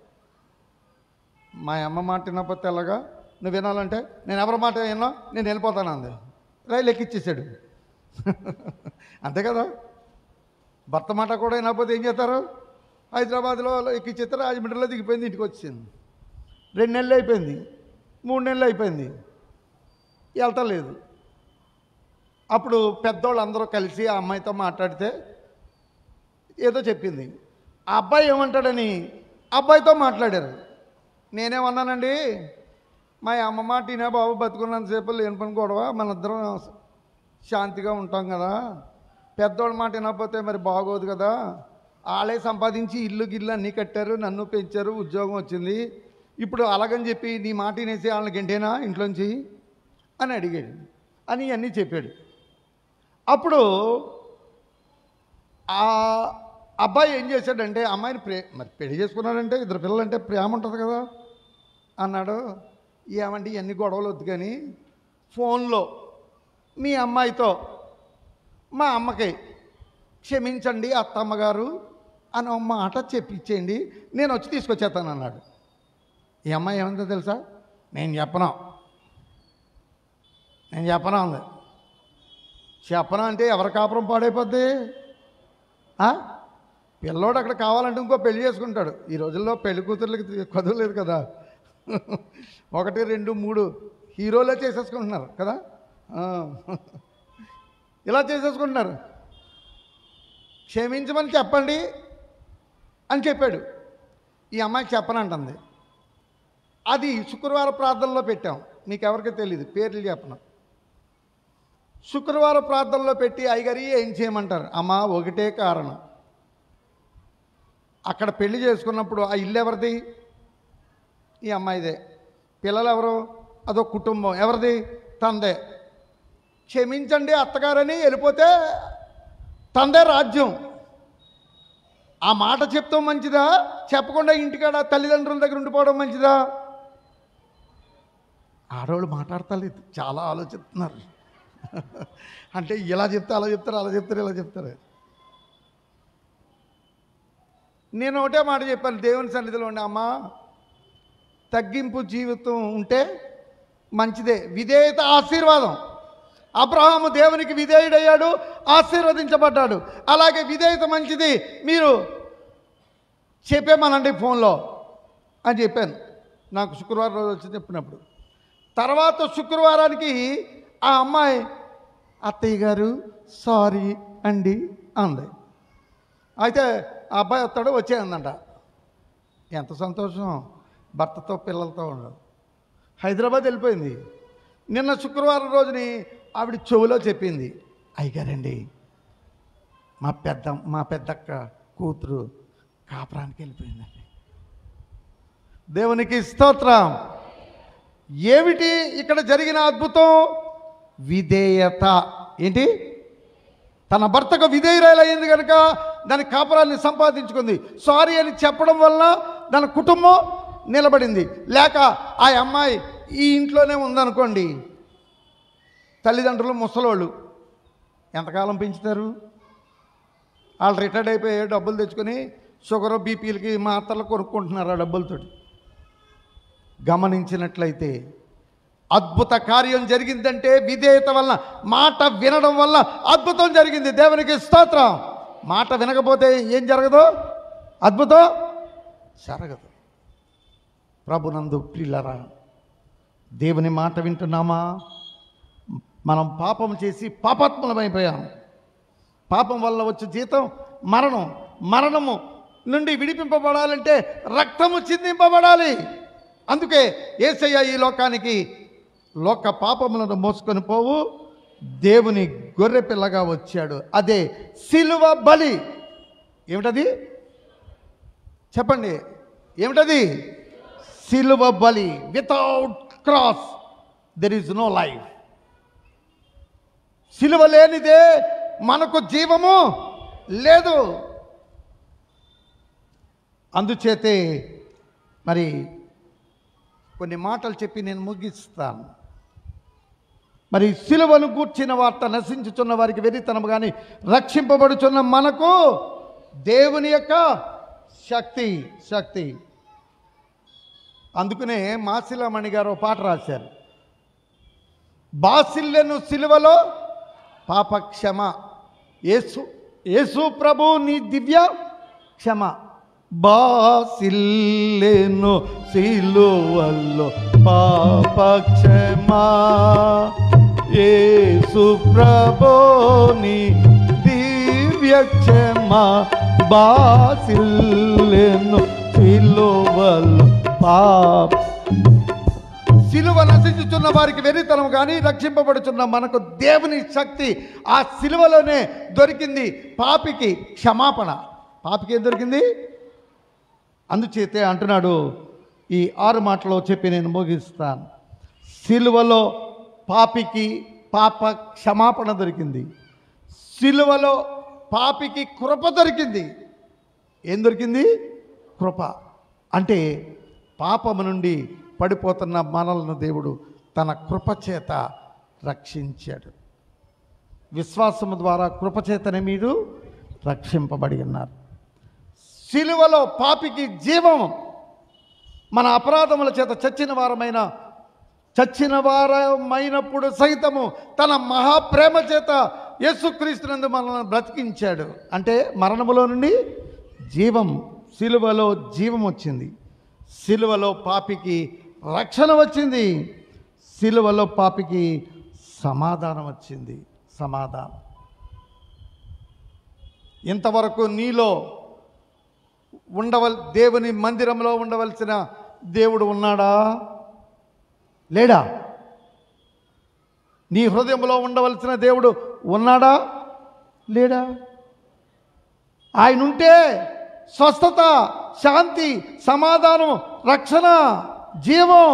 మా అమ్మ మాట వినకపోతే ఎలాగా నువ్వు వినాలంటే నేను ఎవరి మాట విన్నా నేను వెళ్ళిపోతాను అంది రైలు ఎక్కిచ్చేసాడు అంతే కదా భర్త మాట కూడా వినకపోతే ఏం చేస్తారు హైదరాబాద్లో ఎక్కిచ్చేస్తే రాజమండ్రిలో దిగిపోయింది ఇంటికి వచ్చింది రెండు నెలలు అయిపోయింది మూడు నెలలు అయిపోయింది వెళ్తలేదు అప్పుడు పెద్దోళ్ళు అందరూ కలిసి ఆ అమ్మాయితో మాట్లాడితే ఏదో చెప్పింది ఆ అబ్బాయి ఏమంటాడని అబ్బాయితో మాట్లాడారు నేనేమన్నానండి మా అమ్మ మాట ఈయన బాబు బతుకున్నంతసేపు లేని పని గొడవ మనిద్దరం శాంతిగా ఉంటాం కదా పెద్దోళ్ళ మాట వినకపోతే మరి బాగోదు కదా వాళ్ళే సంపాదించి ఇల్లు గిల్లు అన్నీ కట్టారు నన్ను పెంచారు ఉద్యోగం వచ్చింది ఇప్పుడు అలాగని చెప్పి నీ మాట వినేసి వాళ్ళని గంటేనా ఇంట్లోంచి అని అడిగాడు అని అన్నీ చెప్పాడు అప్పుడు ఆ అబ్బాయి ఏం చేశాడంటే అమ్మాయిని ప్రే మరి పెళ్లి చేసుకున్నాడంటే ఇద్దరు పిల్లలంటే ప్రేమ ఉంటుంది కదా అన్నాడు ఏమంటే ఇవన్నీ గొడవలు వద్దు కానీ ఫోన్లో మీ అమ్మాయితో మా అమ్మకి క్షమించండి అత్తమ్మ గారు అని ఒక మాట చెప్పించేయండి నేను వచ్చి తీసుకొచ్చేస్తాను అన్నాడు ఈ అమ్మాయి ఏమందో తెలుసా నేను చెప్పను నేను చెప్పను అంది చెప్పను అంటే ఎవరి కాపురం పాడైపోద్ది ఆ? పిల్లోడు అక్కడ కావాలంటే ఇంకో పెళ్లి చేసుకుంటాడు ఈ రోజుల్లో పెళ్లి కూతుర్లకి కుదరలేదు కదా ఒకటి రెండు మూడు హీరోలే చేసేసుకుంటున్నారు కదా ఆ. ఇలా చేసేసుకుంటున్నారు క్షమించమని చెప్పండి అని చెప్పాడు ఈ అమ్మాయికి చెప్పనంటుంది అది శుక్రవారం ప్రార్థనలో పెట్టాం మీకు ఎవరికి తెలియదు పేర్లు చెప్పను శుక్రవారం ప్రార్థనలో పెట్టి అయ్యగారి ఏం చేయమంటారు అమ్మా ఒకటే కారణం అక్కడ పెళ్లి చేసుకున్నప్పుడు ఆ ఇల్లు ఎవరిది ఈ అమ్మాయిదే పిల్లలు ఎవరు అదో కుటుంబం ఎవరిది తందే క్షమించండి అత్తగారని వెళ్ళిపోతే తందే రాజ్యం ఆ మాట చెప్తాం మంచిదా చెప్పకుండా ఇంటికాడ తల్లిదండ్రుల దగ్గర ఉండిపోవడం మంచిదా ఆడవాళ్ళు మాట్లాడతలేదు చాలా ఆలోచిస్తున్నారు అంటే ఇలా చెప్తే అలా చెప్తారు అలా చెప్తారు ఇలా చెప్తారు నేను ఒకటే మాట చెప్పాను దేవుని సన్నిధిలో ఉండే అమ్మా తగ్గింపు జీవితం ఉంటే మంచిదే విధేయత ఆశీర్వాదం అబ్రహాము దేవునికి విధేయుడయ్యాడు ఆశీర్వదించబడ్డాడు అలాగే విధేయత మంచిది మీరు చెప్పేమనండి ఫోన్లో అని చెప్పాను నాకు శుక్రవారం రోజు వచ్చి చెప్పినప్పుడు తర్వాత శుక్రవారానికి ఆ అమ్మాయి అత్తయ్య గారు సారీ అండి అంది అయితే ఆ అబ్బాయి వస్తాడు వచ్చేయందంట ఎంత సంతోషం భర్తతో పిల్లలతో ఉండదు హైదరాబాద్ వెళ్ళిపోయింది నిన్న శుక్రవారం రోజుని ఆవిడ చెవులో చెప్పింది అయ్యగారండి మా పెద్ద మా పెద్దక్క కూతురు కాపురానికి వెళ్ళిపోయిందండి దేవునికి స్తోత్రం ఏమిటి ఇక్కడ జరిగిన అద్భుతం విధేయత ఏంటి తన భర్తకు విధేయురాలయ్యింది కనుక దాని కాపురాన్ని సంపాదించుకుంది సారీ అని చెప్పడం వల్ల దాని కుటుంబం నిలబడింది లేక ఆ అమ్మాయి ఈ ఇంట్లోనే ఉందనుకోండి తల్లిదండ్రులు ముసలోళ్ళు ఎంతకాలం పెంచుతారు వాళ్ళు రిటైర్డ్ అయిపోయి డబ్బులు తెచ్చుకొని షుగర్ బీపీలకి మాత్రలు కొనుక్కుంటున్నారు ఆ డబ్బులతోటి గమనించినట్లయితే అద్భుత కార్యం జరిగిందంటే విధేయత వలన మాట వినడం వల్ల అద్భుతం జరిగింది దేవునికి స్తోత్రం మాట వినకపోతే ఏం జరగదు అద్భుతం జరగదు ప్రభునందు ప్రిల్లరా దేవుని మాట వింటున్నామా మనం పాపం చేసి పాపాత్మలమైపోయాం పాపం వల్ల వచ్చే జీతం మరణం మరణము నుండి విడిపింపబడాలంటే రక్తము చిందింపబడాలి అందుకే ఏసయ్య ఈ లోకానికి లోక పాపములను మోసుకొని పోవు దేవుని గొర్రె పిల్లగా వచ్చాడు అదే సిలువ బలి ఏమిటది చెప్పండి ఏమిటది సిలువ బలి without cross there is no life సిలువ లేనిదే మనకు జీవము లేదు అందుచేతే మరి కొన్ని మాటలు చెప్పి నేను ముగిస్తాను మరి సిలువను గూర్చిన వార్త నశించుచున్న వారికి వెరితనము కానీ రక్షింపబడుచున్న మనకు దేవుని యొక్క శక్తి శక్తి అందుకనే మాసిలమణి గారు ఓ పాట రాశారు బాసిల్లెను సిలువలో పాప క్షమ యేసు యేసు ప్రభు నీ దివ్య క్షమ బాసిల్లేను సిలువల్లో పాప క్షమ యేసు ప్రభు నీ దివ్య క్షమ బాసిల్లేను సిలువల్లో పాప సిలువ నశించుచున్న వారికి వెరితనం కానీ రక్షింపబడుచున్న మనకు దేవుని శక్తి ఆ సిలువలోనే దొరికింది పాపికి క్షమాపణ పాపికి ఏం దొరికింది అందుచేతే అంటున్నాడు ఈ ఆరు మాటలో చెప్పి నేను ముగిస్తాను సిలువలో పాపికి పాప క్షమాపణ దొరికింది సిలువలో పాపికి కృప దొరికింది ఏం దొరికింది కృప అంటే పాపము నుండి పడిపోతున్న మనలను దేవుడు తన కృప చేత రక్షించాడు విశ్వాసము ద్వారా కృపచేతనే మీరు రక్షింపబడి ఉన్నారు సిలువలో పాపికి జీవము మన అపరాధముల చేత చచ్చిన వారమైన చచ్చిన వారమైనప్పుడు సైతము తన మహాప్రేమ చేత యేసుక్రీస్తునందు మనల్ని బ్రతికించాడు అంటే మరణములో నుండి జీవం సిలువలో జీవం వచ్చింది సిలువలో పాపికి రక్షణ వచ్చింది సిలువలో పాపికి సమాధానం వచ్చింది సమాధానం ఇంతవరకు నీలో ఉండవల్ దేవుని మందిరంలో ఉండవలసిన దేవుడు ఉన్నాడా లేడా నీ హృదయంలో ఉండవలసిన దేవుడు ఉన్నాడా లేడా ఆయన ఉంటే స్వస్థత శాంతి సమాధానం రక్షణ జీవం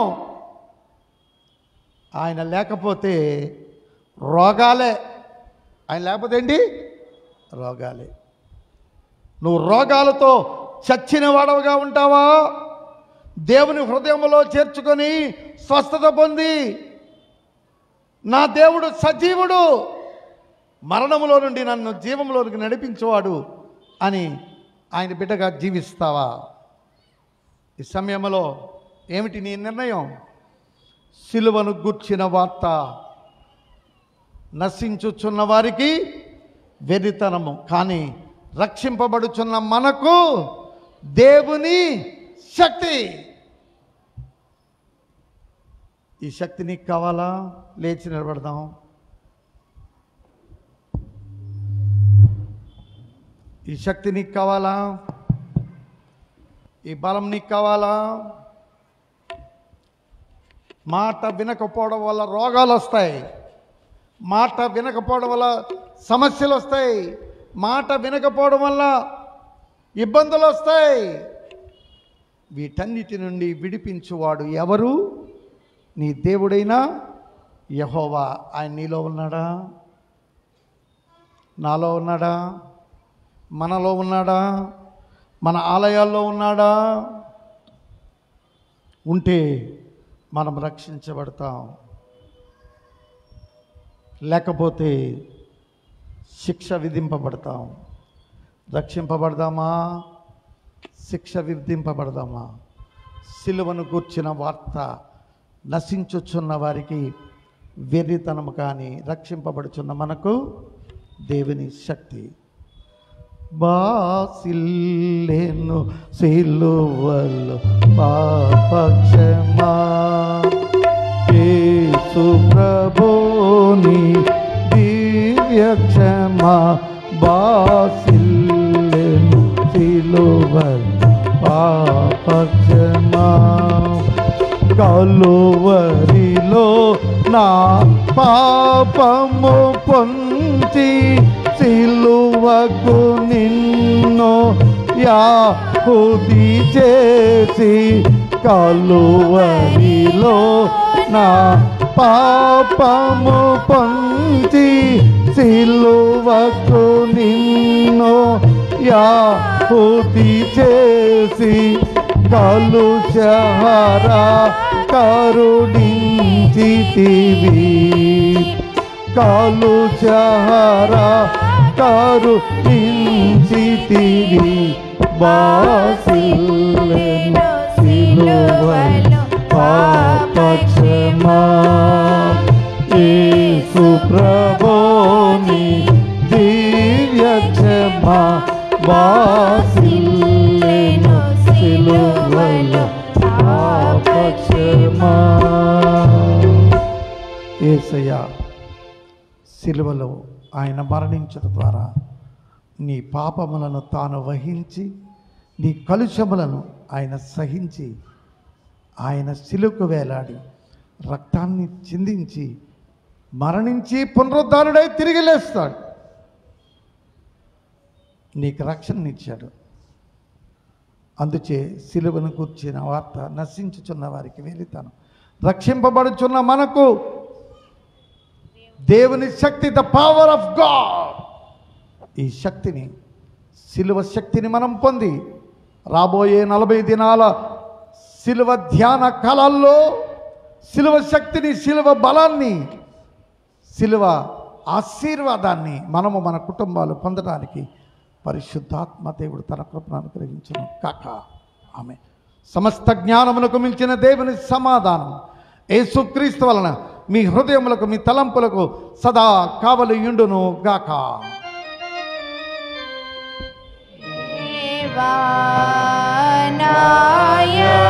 ఆయన లేకపోతే రోగాలే ఆయన లేకపోతే ఏంటి రోగాలే నువ్వు రోగాలతో చచ్చిన వాడవుగా ఉంటావా దేవుని హృదయంలో చేర్చుకొని స్వస్థత పొంది నా దేవుడు సజీవుడు మరణములో నుండి నన్ను జీవంలోనికి నడిపించేవాడు అని ఆయన బిడ్డగా జీవిస్తావా ఈ సమయంలో ఏమిటి నీ నిర్ణయం సిలువను గూర్చిన వార్త నశించుచున్న వారికి వెరితనము కానీ రక్షింపబడుచున్న మనకు దేవుని శక్తి ఈ శక్తి నీకు కావాలా లేచి నిలబడదాం ఈ శక్తి నీకు కావాలా ఈ బలం నీకు కావాలా మాట వినకపోవడం వల్ల రోగాలు వస్తాయి మాట వినకపోవడం వల్ల సమస్యలు వస్తాయి మాట వినకపోవడం వల్ల ఇబ్బందులు వస్తాయి వీటన్నిటి నుండి విడిపించువాడు ఎవరు నీ దేవుడైనా యహోవా ఆయన నీలో ఉన్నాడా నాలో ఉన్నాడా మనలో ఉన్నాడా మన ఆలయాల్లో ఉన్నాడా ఉంటే మనం రక్షించబడతాం లేకపోతే శిక్ష విధింపబడతాం రక్షింపబడదామా శిక్ష విధింపబడదామా సిలువను కూర్చిన వార్త నశించుచున్న వారికి వెర్రితనము కానీ రక్షింపబడుచున్న మనకు దేవుని శక్తి బాసిల్లేను సిలువలు పాపక్షమా యేసు ప్రభుని దివ్య క్షమా బాసిల్లేను సిలువలు పాపక్షమా కలువరిలో నా పాపము పొంచి సిలువకు నిన్ను యాహుది చేసి కలువరిలో నా పాపము పొంచి సిలువకు నిన్ను యాహుది చేసి కలుషహారా కరుణించితివి కాలుచారా కరుణించితివి బాసిల్లను సిలువను పాపక్షమా యేసు ప్రభుని బాసిల్లెను సిలువలో పాపక్షమా ఏసయ్య సిలువలో ఆయన మరణించడం ద్వారా నీ పాపములను తాను వహించి నీ కలుషములను ఆయన సహించి ఆయన సిలుకు వేలాడి రక్తాన్ని చిందించి మరణించి పునరుద్ధారుడై తిరిగి లేస్తాడు నీకు రక్షణనిచ్చాడు అందుచే సిలువను కూర్చిన వార్త నశించుచున్న వారికి వెళితాను రక్షింపబడుచున్న మనకు దేవుని శక్తి ద పవర్ ఆఫ్ గాడ్ ఈ శక్తిని సిలువ శక్తిని మనం పొంది రాబోయే నలభై దినాల సిలువ ధ్యాన కాలాల్లో సిలువ శక్తిని సిలువ బలాన్ని సిలువ ఆశీర్వాదాన్ని మనము మన కుటుంబాలు పొందడానికి పరిశుద్ధాత్మ దేవుడు తన కృపను అనుగ్రహించను కాక ఆమె సమస్త జ్ఞానమునకు మించిన దేవుని సమాధానం యేసుక్రీస్తు వలన మీ హృదయములకు మీ తలంపులకు సదా కావలి యుండును గాక దేవానాయ